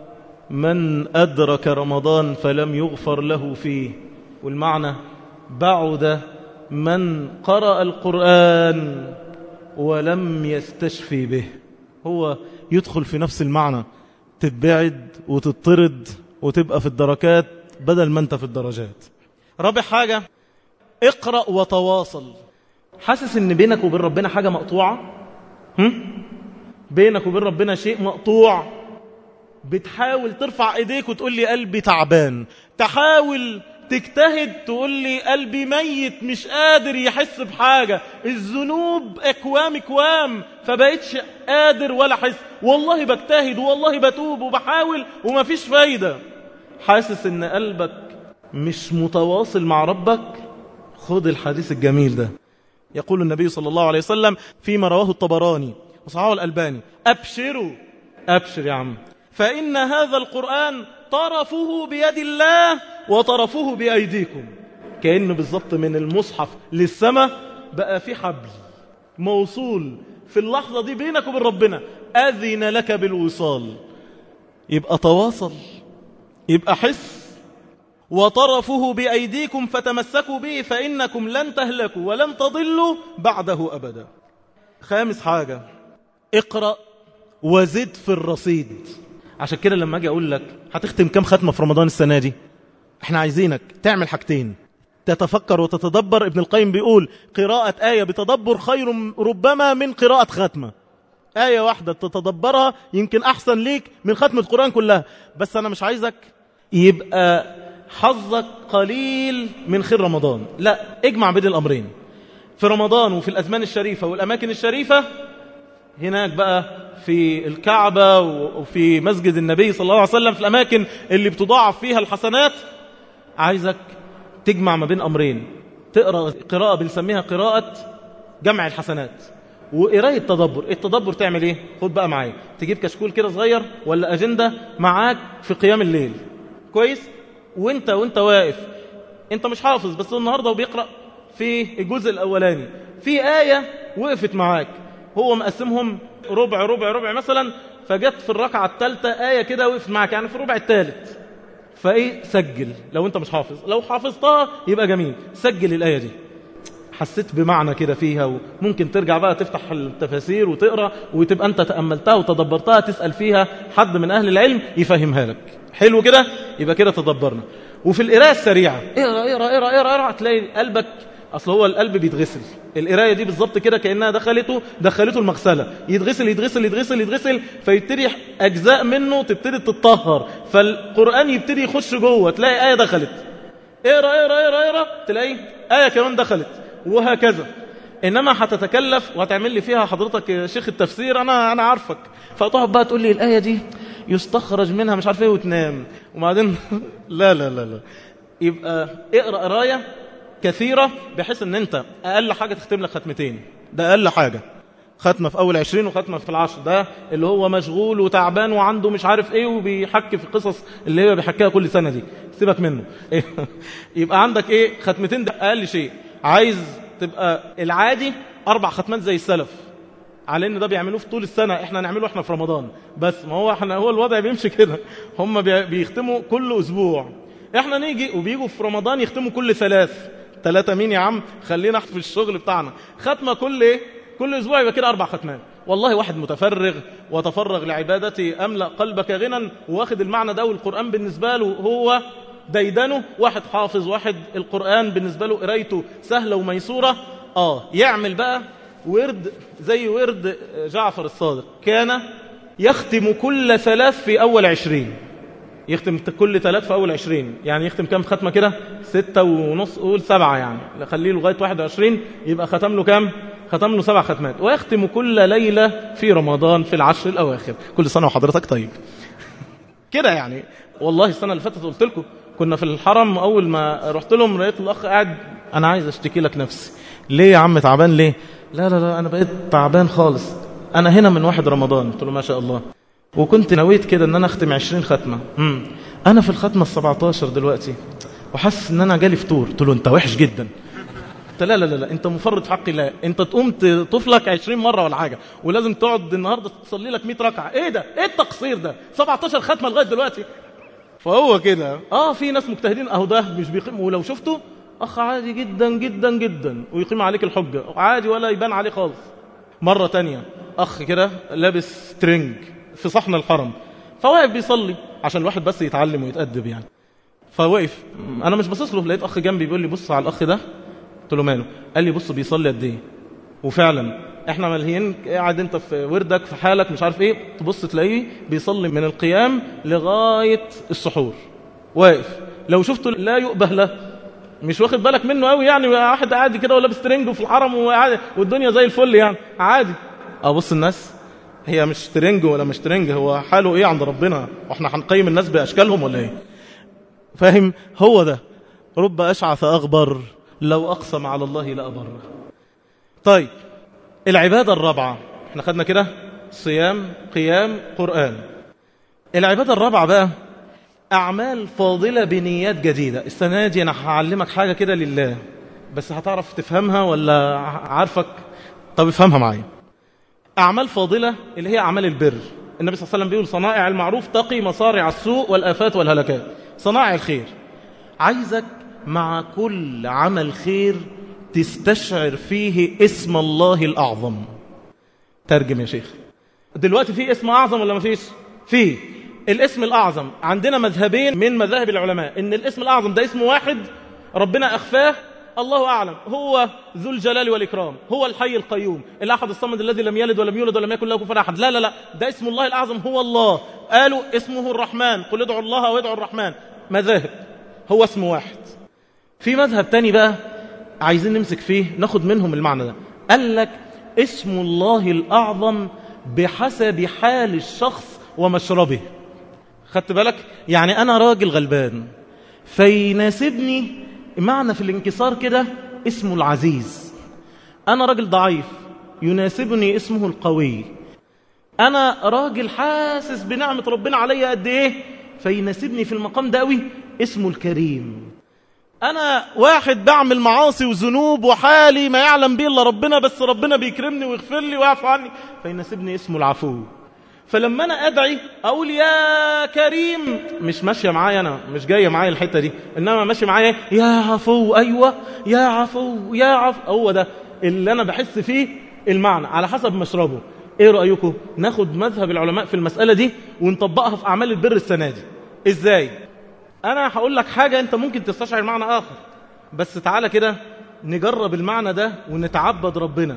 من أدرك رمضان فلم يغفر له فيه والمعنى بعد من قرأ القرآن ولم يستشفي به هو يدخل في نفس المعنى تتبعد وتطرد وتبقى في الدركات بدل ما انت في الدرجات رابع حاجة اقرأ وتواصل حاسس ان بينك وبين ربنا حاجة مقطوعة هم؟ بينك وبين ربنا شيء مقطوع بتحاول ترفع ايديك وتقول لي قلبي تعبان تحاول تجتهد تقول لي قلبي ميت مش قادر يحس بحاجة الذنوب اكوام اكوام فبقيتش قادر ولا حس والله بجتهد والله بتوب وبحاول ومفيش فايدة حاسس ان قلبك مش متواصل مع ربك خذ الحديث الجميل ده يقول النبي صلى الله عليه وسلم فيما رواه الطبراني وصححه الألباني أبشروا أبشر يا عم فإن هذا القرآن طرفه بيد الله وطرفه بأيديكم كأنه بالضبط من المصحف للسماء بقى في حبل موصول في اللحظة دي بينك وبين ربنا أذن لك بالوصال يبقى تواصل يبقى حس وطرفه بأيديكم فتمسكوا به فإنكم لن تهلكوا ولن تضلوا بعده أبدا خامس حاجة اقرأ وزد في الرصيد عشان كده لما أجي أقول لك هتختم كم ختمة في رمضان السنة دي احنا عايزينك تعمل حاجتين تتفكر وتتدبر ابن القيم بيقول قراءة آية بتدبر خير ربما من قراءة ختمة آية واحدة تتدبرها يمكن أحسن ليك من ختمة القرآن كلها بس أنا مش عايزك يبقى حظك قليل من خير رمضان لا اجمع بين الأمرين في رمضان وفي الأزمان الشريفة والأماكن الشريفة هناك بقى في الكعبة وفي مسجد النبي صلى الله عليه وسلم في الأماكن اللي بتضاعف فيها الحسنات عايزك تجمع ما بين أمرين تقرأ قراءة بنسميها قراءة جمع الحسنات وقراية تدبر التدبر تعمل ايه خد بقى معايا تجيب كشكول كده صغير ولا أجندة معاك في قيام الليل كويس وانت وانت واقف انت مش حافظ بس النهاردة وبيقرأ في الجزء الأولاني في آية وقفت معاك هو مقسمهم ربع ربع ربع مثلا فجت في الركعة الثالثة آية كده وقفت معاك يعني في الربع الثالث فايه سجل لو انت مش حافظ لو حافظتها يبقى جميل سجل الآية دي حسيت بمعنى كده فيها وممكن ترجع بقى تفتح التفاسير وتقرأ وتبقى انت تأملتها وتدبرتها تسأل فيها حد من أهل العلم يفهمها لك حلو كده يبقى كده تدبرنا وفي القراءة السريعة اقرأ اقرأ اقرأ اقرأ, اقرأ تلاقي قلبك أصل هو القلب بيتغسل القراية دي بالظبط كده كأنها دخلته دخلته المغسلة يتغسل يتغسل يتغسل يتغسل فيبتدي أجزاء منه تبتدي تتطهر فالقرآن يبتدي يخش جوه تلاقي آية دخلت اقرأ اقرأ اقرأ اقرأ تلاقي آية كمان دخلت وهكذا إنما هتتكلف وهتعمل لي فيها حضرتك يا شيخ التفسير أنا أنا عارفك فتقعد بقى تقول لي الآية دي يستخرج منها مش عارف ايه وتنام وبعدين لا لا لا لا يبقى اقرأ قراية كثيرة بحيث ان انت اقل حاجة تختم لك ختمتين ده اقل حاجة ختمة في اول عشرين وختمة في العشر ده اللي هو مشغول وتعبان وعنده مش عارف ايه وبيحكي في القصص اللي هي بيحكيها كل سنة دي سيبك منه يبقى عندك ايه ختمتين ده اقل شيء عايز تبقى العادي اربع ختمات زي السلف على ان ده بيعملوه في طول السنة احنا نعمله احنا في رمضان بس ما هو احنا هو الوضع بيمشي كده هم بيختموا كل اسبوع احنا نيجي وبيجوا في رمضان يختموا كل ثلاث ثلاثة مين يا عم خلينا في الشغل بتاعنا ختمة كل ايه كل اسبوع يبقى كده اربع ختمات والله واحد متفرغ وتفرغ لعبادتي املا قلبك غنى واخد المعنى ده والقران بالنسبه له هو ديدنه واحد حافظ واحد القران بالنسبه له قرايته سهله وميسوره اه يعمل بقى ورد زي ورد جعفر الصادق كان يختم كل ثلاث في اول عشرين يختم كل ثلاث في أول عشرين يعني يختم كام ختمة كده ستة ونص قول سبعة يعني خليه لغاية واحد وعشرين يبقى ختم له كام ختم له سبع ختمات ويختم كل ليلة في رمضان في العشر الأواخر كل سنة وحضرتك طيب كده يعني والله السنة اللي فاتت قلت لكم كنا في الحرم أول ما رحت لهم لقيت الأخ قاعد أنا عايز أشتكي لك نفسي ليه يا عم تعبان ليه لا لا لا أنا بقيت تعبان خالص أنا هنا من واحد رمضان قلت له ما شاء الله وكنت نويت كده ان انا اختم 20 ختمه امم انا في الختمه ال17 دلوقتي وحاسس ان انا جالي فطور قلت له انت وحش جدا قلت لا لا لا, لا انت مفرط في حق الله انت تقوم تطفلك 20 مره ولا حاجه ولازم تقعد النهارده تصلي لك 100 ركعه ايه ده ايه التقصير ده 17 ختمه لغايه دلوقتي فهو كده اه في ناس مجتهدين اهو ده مش بيقيم ولو شفته اخ عادي جدا جدا جدا ويقيم عليك الحجه عادي ولا يبان عليه خالص مره تانية اخ كده لابس ترنج في صحن الحرم فواقف بيصلي عشان الواحد بس يتعلم ويتأدب يعني فوقف انا مش باصص له لقيت اخ جنبي بيقول لي بص على الاخ ده قلت له ماله قال لي بص بيصلي قد ايه وفعلا احنا ملهيين قاعد انت في وردك في حالك مش عارف ايه تبص تلاقيه بيصلي من القيام لغايه السحور واقف لو شفته لا يؤبه له مش واخد بالك منه قوي يعني واحد قاعد كده ولابس ترنج في الحرم والدنيا زي الفل يعني عادي ابص الناس هي مش ترنج ولا مش ترنج هو حاله ايه عند ربنا واحنا هنقيم الناس باشكالهم ولا ايه فاهم هو ده رب أشعث أغبر لو أقسم على الله لأبر طيب العبادة الرابعة احنا خدنا كده صيام قيام قرآن العبادة الرابعة بقى أعمال فاضلة بنيات جديدة السنة دي أنا هعلمك حاجة كده لله بس هتعرف تفهمها ولا عارفك طب افهمها معايا أعمال فاضلة اللي هي أعمال البر النبي صلى الله عليه وسلم بيقول صنائع المعروف تقي مصارع السوء والآفات والهلكات صنائع الخير عايزك مع كل عمل خير تستشعر فيه اسم الله الأعظم ترجم يا شيخ دلوقتي في اسم أعظم ولا ما فيش فيه الاسم الأعظم عندنا مذهبين من مذاهب العلماء إن الاسم الأعظم ده اسم واحد ربنا أخفاه الله أعلم هو ذو الجلال والإكرام هو الحي القيوم الأحد الصمد الذي لم يلد ولم يولد ولم يكن له كفر أحد لا لا لا ده اسم الله الأعظم هو الله قالوا اسمه الرحمن قل ادعوا الله وادعوا الرحمن مذاهب هو اسم واحد في مذهب تاني بقى عايزين نمسك فيه ناخد منهم المعنى ده قال لك اسم الله الأعظم بحسب حال الشخص ومشربه خدت بالك يعني أنا راجل غلبان فيناسبني معنى في الانكسار كده اسمه العزيز أنا راجل ضعيف يناسبني اسمه القوي أنا راجل حاسس بنعمة ربنا عليا قد إيه فيناسبني في المقام ده قوي اسمه الكريم أنا واحد بعمل معاصي وذنوب وحالي ما يعلم به إلا ربنا بس ربنا بيكرمني ويغفر لي ويعفو عني فيناسبني اسمه العفو فلما أنا أدعي أقول يا كريم مش ماشية معايا أنا مش جاية معايا الحتة دي إنما ماشي معايا يا عفو أيوة يا عفو يا عفو هو ده اللي أنا بحس فيه المعنى على حسب مشربه إيه رأيكم ناخد مذهب العلماء في المسألة دي ونطبقها في أعمال البر السنة دي إزاي أنا هقول لك حاجة أنت ممكن تستشعر معنى آخر بس تعالى كده نجرب المعنى ده ونتعبد ربنا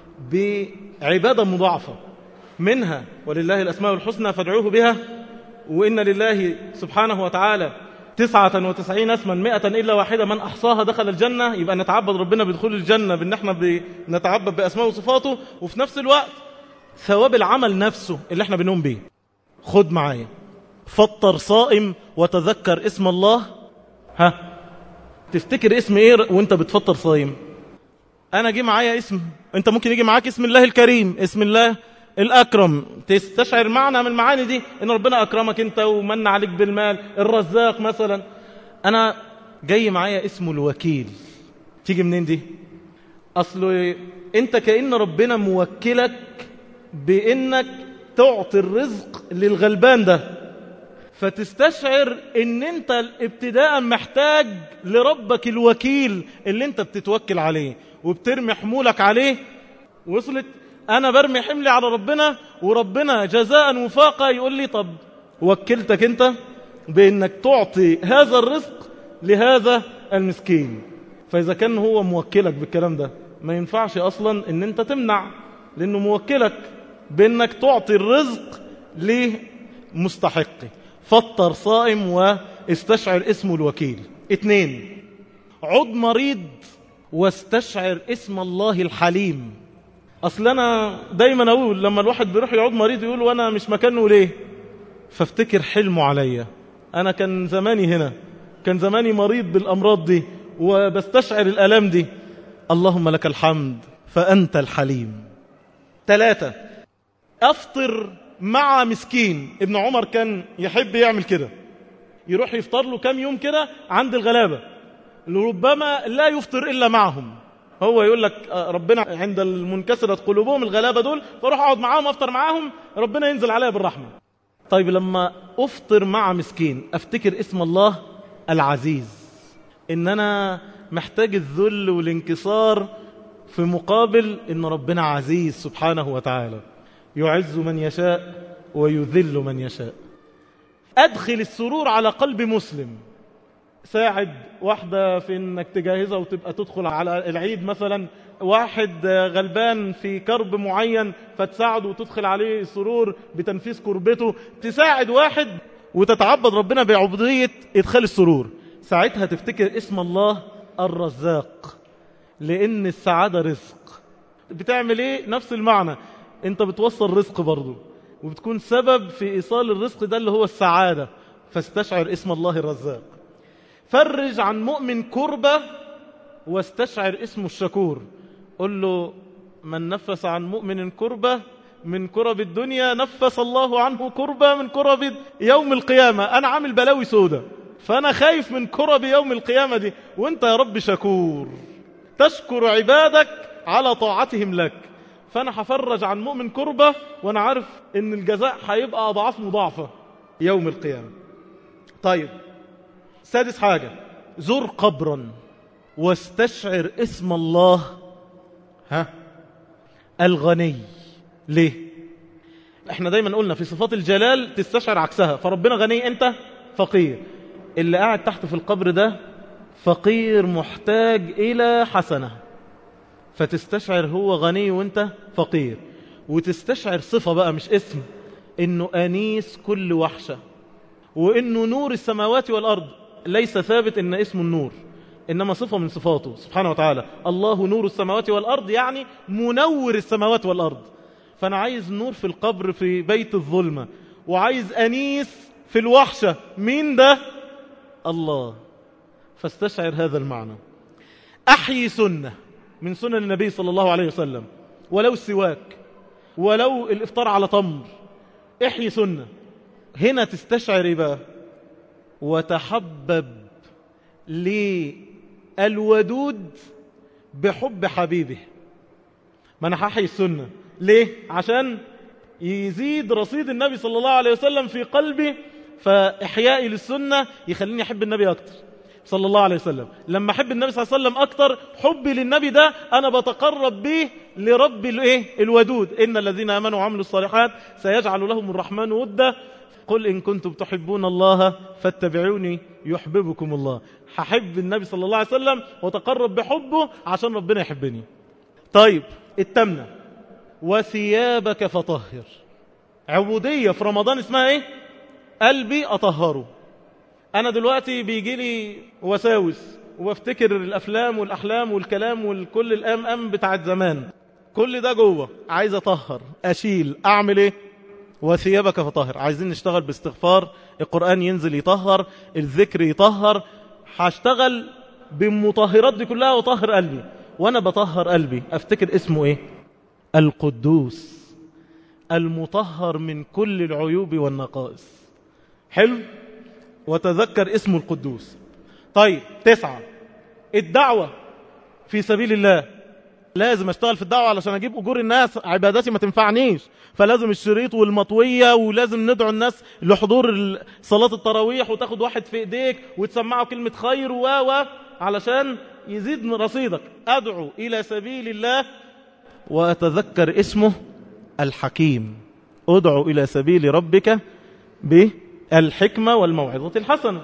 بعبادة مضاعفة منها ولله الأسماء الحسنى فادعوه بها وإن لله سبحانه وتعالى تسعة وتسعين اسما مئة إلا واحدة من أحصاها دخل الجنة يبقى نتعبد ربنا بدخول الجنة بأن احنا نتعبد بأسماء وصفاته وفي نفس الوقت ثواب العمل نفسه اللي احنا بنقوم بيه خد معايا فطر صائم وتذكر اسم الله ها تفتكر اسم ايه وانت بتفطر صائم انا جي معايا اسم انت ممكن يجي معاك اسم الله الكريم اسم الله الأكرم تستشعر معنى من المعاني دي إن ربنا أكرمك أنت ومن عليك بالمال الرزاق مثلا أنا جاي معايا اسمه الوكيل تيجي منين دي أصل أنت كأن ربنا موكلك بأنك تعطي الرزق للغلبان ده فتستشعر ان انت ابتداء محتاج لربك الوكيل اللي انت بتتوكل عليه وبترمي حمولك عليه وصلت أنا برمي حملي على ربنا وربنا جزاء وفاقا يقول لي طب وكلتك أنت بأنك تعطي هذا الرزق لهذا المسكين فإذا كان هو موكلك بالكلام ده ما ينفعش أصلا أن أنت تمنع لأنه موكلك بأنك تعطي الرزق لمستحقه فطر صائم واستشعر اسمه الوكيل اثنين عد مريض واستشعر اسم الله الحليم أصل أنا دايما أقول لما الواحد بيروح يعود مريض يقول وأنا مش مكانه ليه فافتكر حلمه عليا أنا كان زماني هنا كان زماني مريض بالأمراض دي وبستشعر الألام دي اللهم لك الحمد فأنت الحليم ثلاثة أفطر مع مسكين ابن عمر كان يحب يعمل كده يروح يفطر له كام يوم كده عند الغلابة ربما لا يفطر إلا معهم هو يقول لك ربنا عند المنكسرة قلوبهم الغلابة دول فاروح اقعد معاهم افطر معاهم ربنا ينزل عليا بالرحمة طيب لما افطر مع مسكين افتكر اسم الله العزيز ان انا محتاج الذل والانكسار في مقابل ان ربنا عزيز سبحانه وتعالى يعز من يشاء ويذل من يشاء ادخل السرور على قلب مسلم ساعد واحدة في انك تجهزها وتبقى تدخل على العيد مثلا واحد غلبان في كرب معين فتساعده وتدخل عليه السرور بتنفيذ كربته تساعد واحد وتتعبد ربنا بعبودية ادخال السرور ساعتها تفتكر اسم الله الرزاق لان السعادة رزق بتعمل ايه نفس المعنى انت بتوصل رزق برضه وبتكون سبب في ايصال الرزق ده اللي هو السعادة فاستشعر اسم الله الرزاق فرج عن مؤمن كربة واستشعر اسمه الشكور قل له من نفس عن مؤمن كربة من كرب الدنيا نفس الله عنه كربة من كرب يوم القيامة أنا عامل بلاوي سودة فأنا خايف من كرب يوم القيامة دي وانت يا رب شكور تشكر عبادك على طاعتهم لك فأنا هفرج عن مؤمن كربة وأنا عارف أن الجزاء هيبقى أضعاف مضاعفة يوم القيامة طيب سادس حاجة زر قبرا واستشعر اسم الله ها الغني ليه احنا دايما قلنا في صفات الجلال تستشعر عكسها فربنا غني انت فقير اللي قاعد تحت في القبر ده فقير محتاج الى حسنة فتستشعر هو غني وانت فقير وتستشعر صفة بقى مش اسم انه انيس كل وحشة وانه نور السماوات والارض ليس ثابت ان اسمه النور إنما صفة من صفاته سبحانه وتعالى الله نور السماوات والأرض يعني منور السماوات والأرض فأنا عايز نور في القبر في بيت الظلمة وعايز أنيس في الوحشة مين ده الله فاستشعر هذا المعنى أحيي سنة من سنن النبي صلى الله عليه وسلم ولو السواك ولو الإفطار على تمر احيي سنة هنا تستشعر إيه بقى وتحبب للودود بحب حبيبه ما انا هحيي السنة ليه؟ عشان يزيد رصيد النبي صلى الله عليه وسلم في قلبي فإحيائي للسنة يخليني أحب النبي أكتر صلى الله عليه وسلم لما أحب النبي صلى الله عليه وسلم أكتر حبي للنبي ده أنا بتقرب به لرب الإيه؟ الودود إن الذين آمنوا وعملوا الصالحات سيجعل لهم الرحمن ودا قل إن كنتم تحبون الله فاتبعوني يحببكم الله هحب النبي صلى الله عليه وسلم وتقرب بحبه عشان ربنا يحبني طيب التمنى وثيابك فطهر عبودية في رمضان اسمها ايه قلبي أطهره أنا دلوقتي بيجي لي وساوس وبفتكر الأفلام والأحلام والكلام والكل الأم أم بتاعت زمان كل ده جوه عايز أطهر أشيل أعمل إيه وثيابك فطهر عايزين نشتغل باستغفار القرآن ينزل يطهر الذكر يطهر هشتغل بالمطهرات دي كلها وطهر قلبي وانا بطهر قلبي افتكر اسمه ايه القدوس المطهر من كل العيوب والنقائص حلو وتذكر اسمه القدوس طيب تسعة الدعوة في سبيل الله لازم اشتغل في الدعوة علشان اجيب اجور الناس عباداتي ما تنفعنيش فلازم الشريط والمطوية ولازم ندعو الناس لحضور صلاة التراويح وتاخد واحد في ايديك وتسمعه كلمة خير و و علشان يزيد من رصيدك ادعو الى سبيل الله واتذكر اسمه الحكيم ادعو الى سبيل ربك بالحكمة والموعظة الحسنة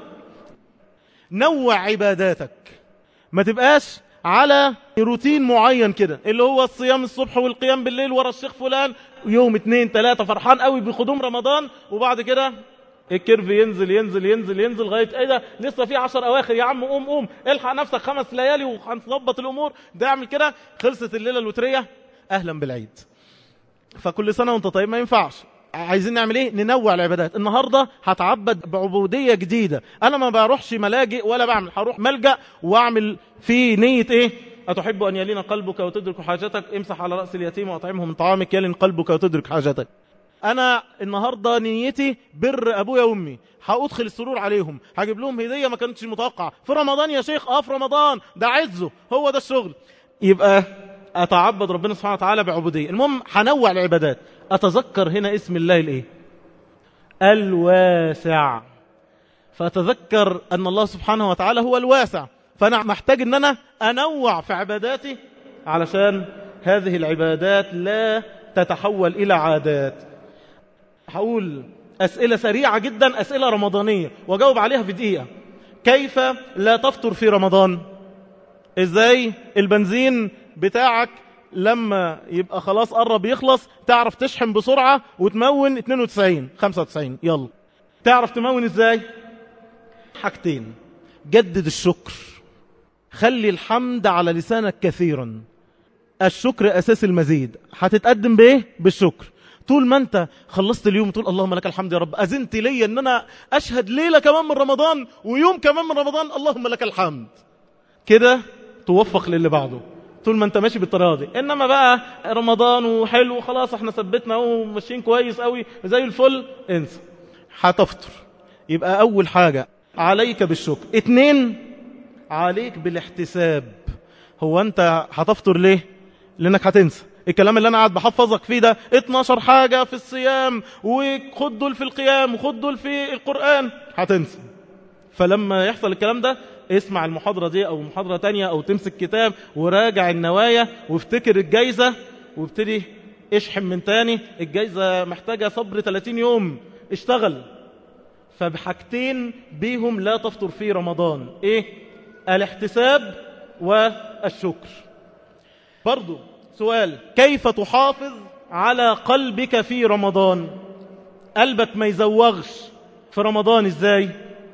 نوع عباداتك ما تبقاش على روتين معين كده اللي هو الصيام الصبح والقيام بالليل ورا الشيخ فلان يوم اتنين تلاتة فرحان قوي بقدوم رمضان وبعد كده الكيرف ينزل ينزل ينزل ينزل لغايه ايه ده لسه في عشر اواخر يا عم قوم قوم الحق نفسك خمس ليالي وهنظبط الامور ده اعمل كده خلصت الليله الوتريه اهلا بالعيد فكل سنه وانت طيب ما ينفعش عايزين نعمل ايه ننوع العبادات النهارده هتعبد بعبوديه جديده انا ما بروحش ملاجئ ولا بعمل هروح ملجا واعمل في نيه ايه أتحب أن يلين قلبك وتدرك حاجتك امسح على رأس اليتيم وأطعمه من طعامك يلين قلبك وتدرك حاجتك أنا النهاردة نيتي بر أبويا وأمي هأدخل السرور عليهم هجيب لهم هدية ما كانتش متوقعة في رمضان يا شيخ آه في رمضان ده عزه هو ده الشغل يبقى أتعبد ربنا سبحانه وتعالى بعبودية المهم هنوع العبادات أتذكر هنا اسم الله الإيه الواسع فأتذكر أن الله سبحانه وتعالى هو الواسع فأنا محتاج أن أنا أنوع في عباداتي علشان هذه العبادات لا تتحول إلى عادات هقول أسئلة سريعة جدا أسئلة رمضانية وجاوب عليها في دقيقة كيف لا تفطر في رمضان إزاي البنزين بتاعك لما يبقى خلاص قرب يخلص تعرف تشحن بسرعة وتمون 92 95 يلا تعرف تمون ازاي حاجتين جدد الشكر خلي الحمد على لسانك كثيرا الشكر أساس المزيد هتتقدم بإيه؟ بالشكر طول ما انت خلصت اليوم تقول اللهم لك الحمد يا رب أذنت لي ان انا أشهد ليلة كمان من رمضان ويوم كمان من رمضان اللهم لك الحمد كده توفق للي بعده طول ما انت ماشي بالطريقه دي انما بقى رمضان وحلو خلاص احنا ثبتنا وماشيين كويس قوي زي الفل انسى هتفطر يبقى اول حاجه عليك بالشكر اتنين عليك بالاحتساب هو انت هتفطر ليه لانك هتنسى الكلام اللي انا قاعد بحفظك فيه ده 12 حاجه في الصيام وخد دول في القيام وخد دول في القران هتنسى فلما يحصل الكلام ده اسمع المحاضرة دي أو محاضرة تانية أو تمسك كتاب وراجع النوايا وافتكر الجايزة وابتدي اشحن من تاني الجايزة محتاجة صبر 30 يوم اشتغل فبحاجتين بيهم لا تفطر في رمضان ايه الاحتساب والشكر برضو سؤال كيف تحافظ على قلبك في رمضان قلبك ما يزوغش في رمضان ازاي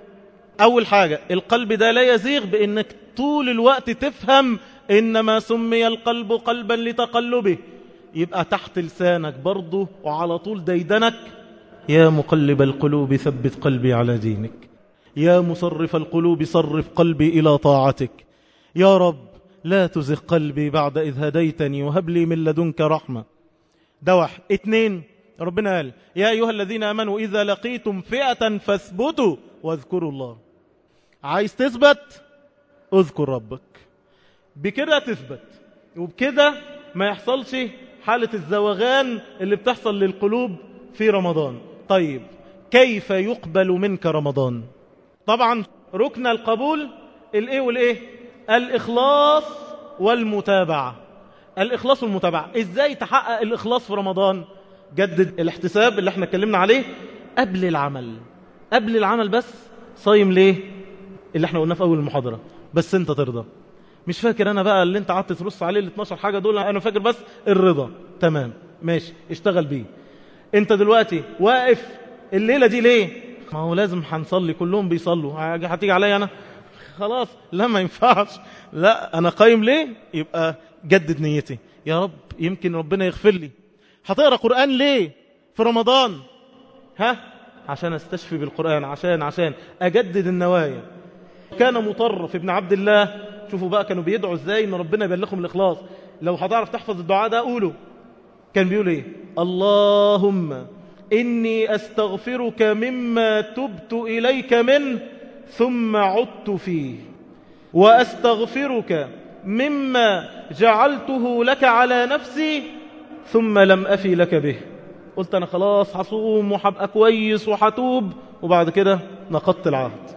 أول حاجة القلب ده لا يزيغ بأنك طول الوقت تفهم إنما سمي القلب قلبا لتقلبه يبقى تحت لسانك برضه وعلى طول ديدنك يا مقلب القلوب ثبت قلبي على دينك يا مصرف القلوب صرف قلبي إلى طاعتك يا رب لا تزغ قلبي بعد إذ هديتني وهب لي من لدنك رحمة ده واحد اتنين ربنا قال يا أيها الذين آمنوا إذا لقيتم فئة فاثبتوا واذكروا الله عايز تثبت اذكر ربك بكده تثبت وبكده ما يحصلش حالة الزوغان اللي بتحصل للقلوب في رمضان طيب كيف يقبل منك رمضان طبعا ركن القبول الايه والايه الاخلاص والمتابعة الاخلاص والمتابعة ازاي تحقق الاخلاص في رمضان جدد الاحتساب اللي احنا اتكلمنا عليه قبل العمل قبل العمل بس صايم ليه اللي احنا قلناه في اول المحاضرة بس انت ترضى مش فاكر انا بقى اللي انت قعدت ترص عليه ال 12 حاجة دول انا فاكر بس الرضا تمام ماشي اشتغل بيه انت دلوقتي واقف الليلة دي ليه ما هو لازم هنصلي كلهم بيصلوا هتيجي عليا انا خلاص لا ما ينفعش لا انا قايم ليه يبقى جدد نيتي يا رب يمكن ربنا يغفر لي هتقرا قران ليه في رمضان ها عشان استشفي بالقران عشان عشان اجدد النوايا كان مطرف ابن عبد الله شوفوا بقى كانوا بيدعوا ازاي ان ربنا يبلغهم الاخلاص لو هتعرف تحفظ الدعاء ده قوله كان بيقول ايه اللهم اني استغفرك مما تبت اليك منه ثم عدت فيه واستغفرك مما جعلته لك على نفسي ثم لم افي لك به قلت انا خلاص هصوم وهبقى كويس وهتوب وبعد كده نقضت العهد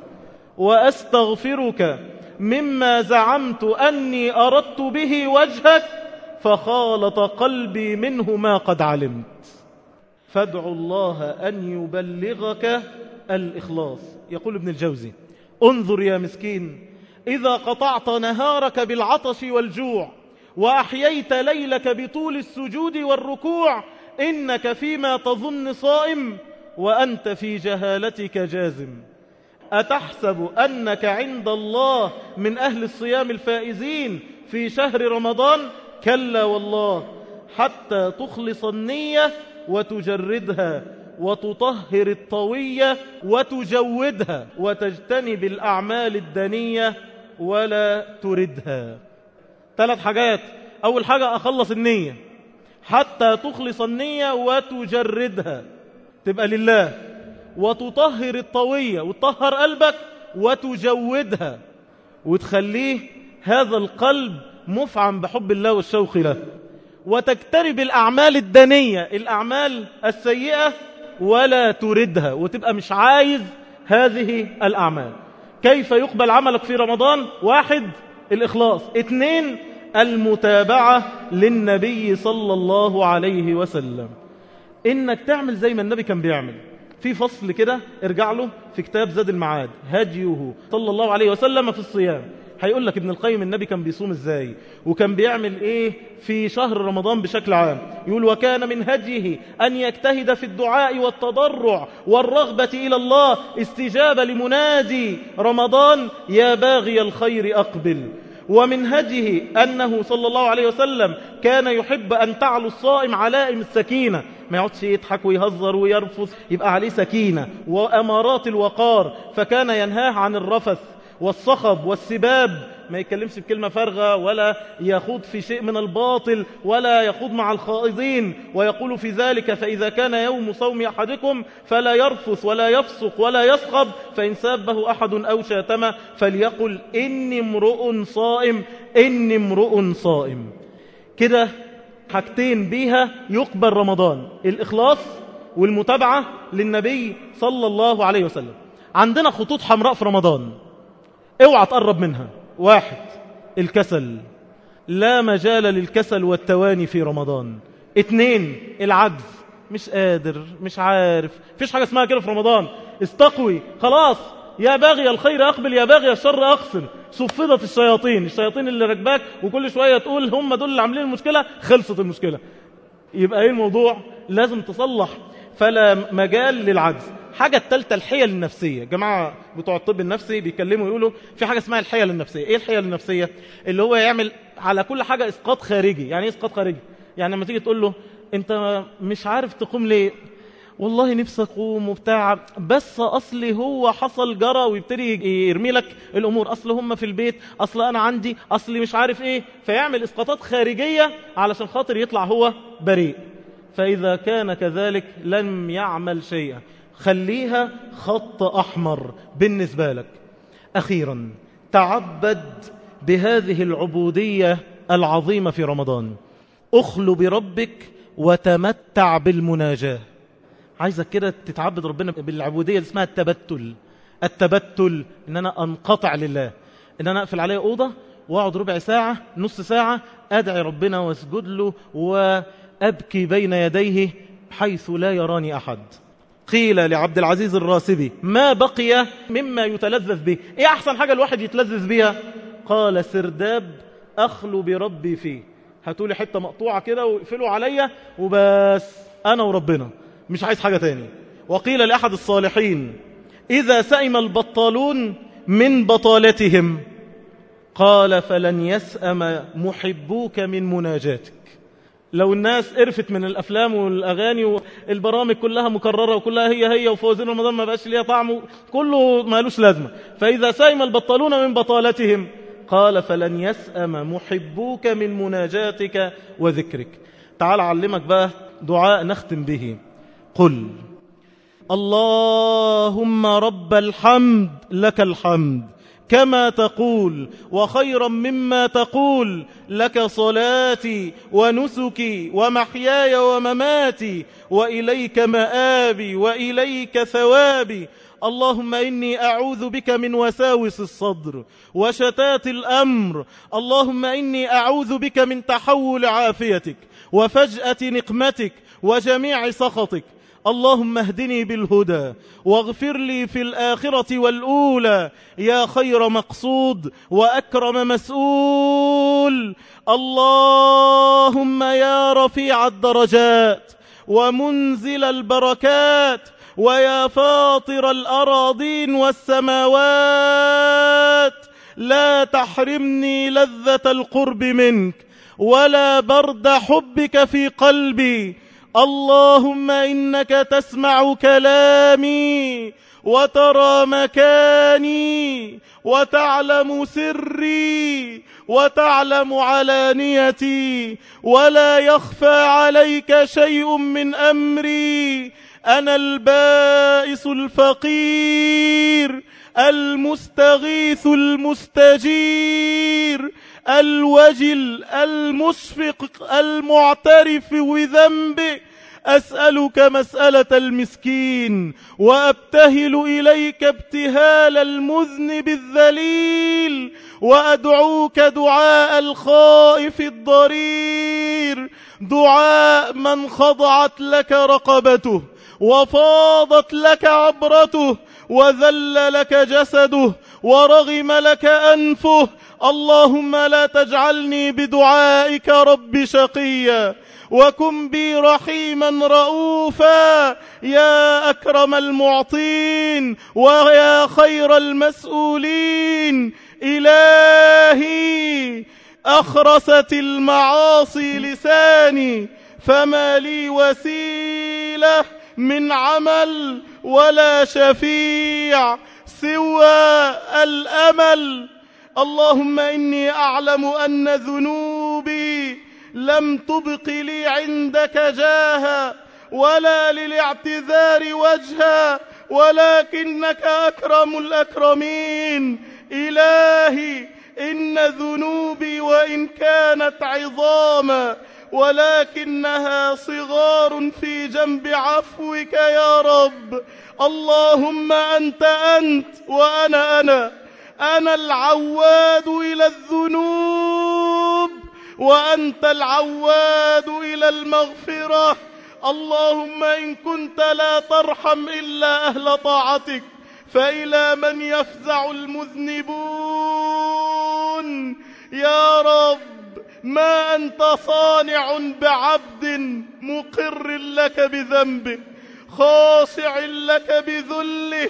واستغفرك مما زعمت اني اردت به وجهك فخالط قلبي منه ما قد علمت فادعوا الله ان يبلغك الاخلاص يقول ابن الجوزي انظر يا مسكين اذا قطعت نهارك بالعطش والجوع واحييت ليلك بطول السجود والركوع انك فيما تظن صائم وانت في جهالتك جازم أتحسب أنك عند الله من أهل الصيام الفائزين في شهر رمضان كلا والله حتى تخلص النية وتجردها وتطهر الطوية وتجودها وتجتنب الأعمال الدنية ولا تردها ثلاث حاجات أول حاجة أخلص النية حتى تخلص النية وتجردها تبقى لله وتطهر الطوية وتطهر قلبك وتجودها وتخليه هذا القلب مفعم بحب الله والشوق له وتقترب الأعمال الدنية الأعمال السيئة ولا تردها وتبقى مش عايز هذه الأعمال كيف يقبل عملك في رمضان واحد الإخلاص اثنين المتابعة للنبي صلى الله عليه وسلم إنك تعمل زي ما النبي كان بيعمل في فصل كده ارجع له في كتاب زاد المعاد هديه صلى الله عليه وسلم في الصيام هيقول لك ابن القيم النبي كان بيصوم ازاي وكان بيعمل ايه في شهر رمضان بشكل عام يقول وكان من هديه ان يجتهد في الدعاء والتضرع والرغبة الى الله استجابة لمنادي رمضان يا باغي الخير اقبل ومن هديه أنه صلى الله عليه وسلم كان يحب أن تعلو الصائم علائم السكينة ما يقعدش يضحك ويهزر ويرفث يبقى عليه سكينة وأمارات الوقار فكان ينهاه عن الرفث والصخب والسباب ما يتكلمش بكلمة فارغة ولا يخوض في شيء من الباطل ولا يخوض مع الخائضين ويقول في ذلك فإذا كان يوم صوم أحدكم فلا يرفث ولا يفسق ولا يصخب فإن سابه أحد أو شاتمه فليقل إني امرؤ صائم إني امرؤ صائم كده حاجتين بيها يقبل رمضان الإخلاص والمتابعة للنبي صلى الله عليه وسلم عندنا خطوط حمراء في رمضان اوعى تقرب منها واحد الكسل لا مجال للكسل والتواني في رمضان اتنين العجز مش قادر مش عارف فيش حاجة اسمها كده في رمضان استقوي خلاص يا باغي الخير أقبل يا باغي الشر أقصر صفدت الشياطين الشياطين اللي ركباك وكل شوية تقول هم دول اللي عاملين المشكلة خلصت المشكلة يبقى ايه الموضوع لازم تصلح فلا مجال للعجز حاجة التالتة الحيل النفسية جماعة بتوع الطب النفسي بيكلموا يقولوا في حاجة اسمها الحيل النفسية ايه الحيل النفسية اللي هو يعمل على كل حاجة اسقاط خارجي يعني ايه اسقاط خارجي يعني لما تيجي تقول له انت مش عارف تقوم ليه والله نفسي اقوم وبتاع بس اصلي هو حصل جرى ويبتدي يرمي لك الامور اصل هم في البيت اصل انا عندي اصلي مش عارف ايه فيعمل اسقاطات خارجيه علشان خاطر يطلع هو بريء فاذا كان كذلك لم يعمل شيئا خليها خط احمر بالنسبه لك اخيرا تعبد بهذه العبوديه العظيمه في رمضان اخل بربك وتمتع بالمناجاه عايزك كده تتعبد ربنا بالعبودية اللي اسمها التبتل التبتل ان انا انقطع لله ان انا اقفل عليه اوضة واقعد ربع ساعة نص ساعة ادعي ربنا واسجد له وابكي بين يديه حيث لا يراني احد قيل لعبد العزيز الراسبي ما بقي مما يتلذذ به ايه احسن حاجة الواحد يتلذذ بيها قال سرداب اخلو بربي فيه هاتولي حتة مقطوعة كده واقفلوا عليا وبس انا وربنا مش عايز حاجة تاني وقيل لأحد الصالحين إذا سئم البطالون من بطالتهم قال فلن يسأم محبوك من مناجاتك لو الناس قرفت من الأفلام والأغاني والبرامج كلها مكررة وكلها هي هي وفوزين رمضان ما بقاش ليها طعم كله مالوش لازمة فإذا سئم البطالون من بطالتهم قال فلن يسأم محبوك من مناجاتك وذكرك تعال أعلمك بقى دعاء نختم به قل اللهم رب الحمد لك الحمد كما تقول وخيرا مما تقول لك صلاتي ونسكي ومحياي ومماتي وإليك مآبي وإليك ثوابي اللهم إني أعوذ بك من وساوس الصدر وشتات الأمر اللهم إني أعوذ بك من تحول عافيتك وفجأة نقمتك وجميع سخطك اللهم اهدني بالهدى واغفر لي في الآخرة والأولى يا خير مقصود وأكرم مسؤول اللهم يا رفيع الدرجات ومنزل البركات ويا فاطر الأراضين والسماوات لا تحرمني لذة القرب منك ولا برد حبك في قلبي اللهم إنك تسمع كلامي وترى مكاني وتعلم سري وتعلم علانيتي ولا يخفى عليك شيء من أمري أنا البائس الفقير المستغيث المستجير الوجل المشفق المعترف بذنبه أسألك مسألة المسكين وأبتهل إليك ابتهال المذنب الذليل وأدعوك دعاء الخائف الضرير دعاء من خضعت لك رقبته وفاضت لك عبرته وذل لك جسده ورغم لك أنفه اللهم لا تجعلني بدعائك رب شقيا وكن بي رحيما رؤوفا يا أكرم المعطين ويا خير المسؤولين إلهي أخرست المعاصي لساني فما لي وسيلة من عمل ولا شفيع سوى الأمل اللهم إني أعلم أن ذنوبي لم تبق لي عندك جاها ولا للاعتذار وجها ولكنك أكرم الأكرمين إلهي إن ذنوبي وإن كانت عظاما ولكنها صغار في جنب عفوك يا رب اللهم أنت أنت وأنا أنا أنا العواد إلى الذنوب وأنت العواد إلى المغفرة اللهم إن كنت لا ترحم إلا أهل طاعتك فإلى من يفزع المذنبون يا رب ما أنت صانع بعبد مقر لك بذنبه خاشع لك بذله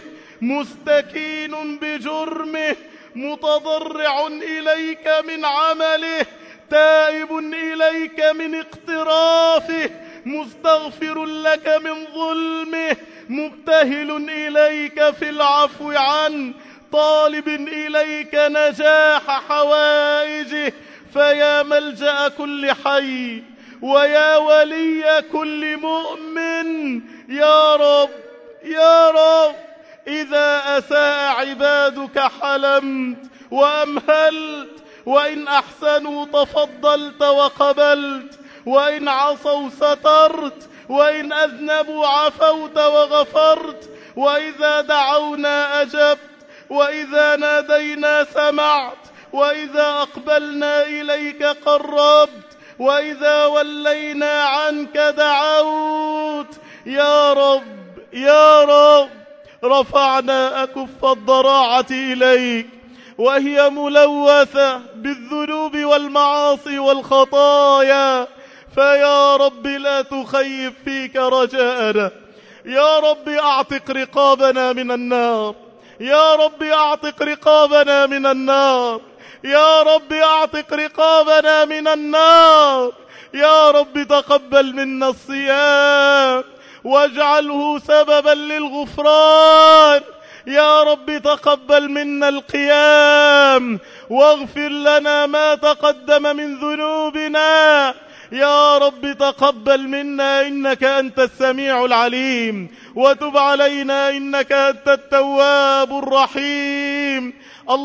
مستكين بجرمه متضرع إليك من عمله تائب إليك من اقترافه مستغفر لك من ظلمه مبتهل إليك في العفو عنه طالب إليك نجاح حوائجه فيا ملجأ كل حي ويا ولي كل مؤمن يا رب يا رب إذا أساء عبادك حلمت وأمهلت وإن أحسنوا تفضلت وقبلت وإن عصوا سترت وإن أذنبوا عفوت وغفرت وإذا دعونا أجبت وإذا نادينا سمعت وإذا أقبلنا إليك قربت وإذا ولينا عنك دعوت يا رب يا رب رفعنا أكف الضراعة إليك وهي ملوثة بالذنوب والمعاصي والخطايا فيا رب لا تخيب فيك رجاءنا يا رب أعتق رقابنا من النار يا رب أعتق رقابنا من النار يا رب أعتق رقابنا من النار يا رب تقبل منا الصيام واجعله سببا للغفران يا رب تقبل منا القيام واغفر لنا ما تقدم من ذنوبنا يا رب تقبل منا إنك أنت السميع العليم وتب علينا إنك أنت التواب الرحيم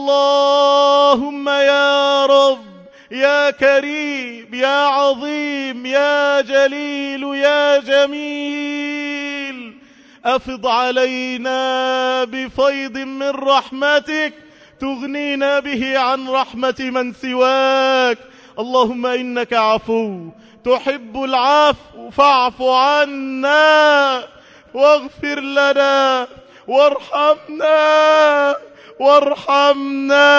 اللهم يا رب يا كريم يا عظيم يا جليل يا جميل أفض علينا بفيض من رحمتك تغنينا به عن رحمة من سواك اللهم إنك عفو تحب العفو فاعف عنا واغفر لنا وارحمنا وارحمنا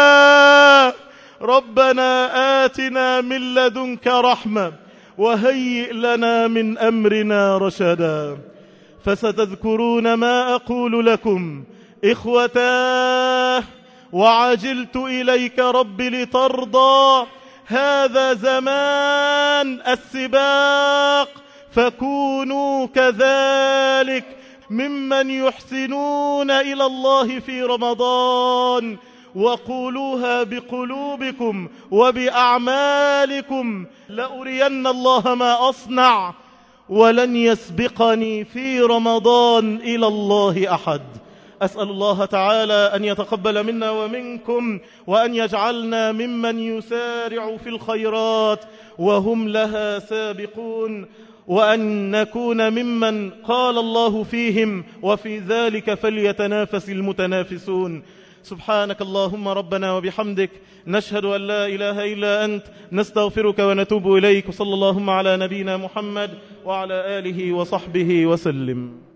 ربنا آتنا من لدنك رحمة وهيئ لنا من أمرنا رشدا فستذكرون ما أقول لكم إخوتاه وعجلت إليك رب لترضى هذا زمان السباق فكونوا كذلك ممن يحسنون إلى الله في رمضان وقولوها بقلوبكم وبأعمالكم لأرين الله ما أصنع ولن يسبقني في رمضان إلى الله أحد أسأل الله تعالى أن يتقبل منا ومنكم وأن يجعلنا ممن يسارع في الخيرات وهم لها سابقون وأن نكون ممن قال الله فيهم وفي ذلك فليتنافس المتنافسون سبحانك اللهم ربنا وبحمدك نشهد أن لا إله إلا أنت نستغفرك ونتوب إليك صلى اللهم على نبينا محمد وعلى آله وصحبه وسلم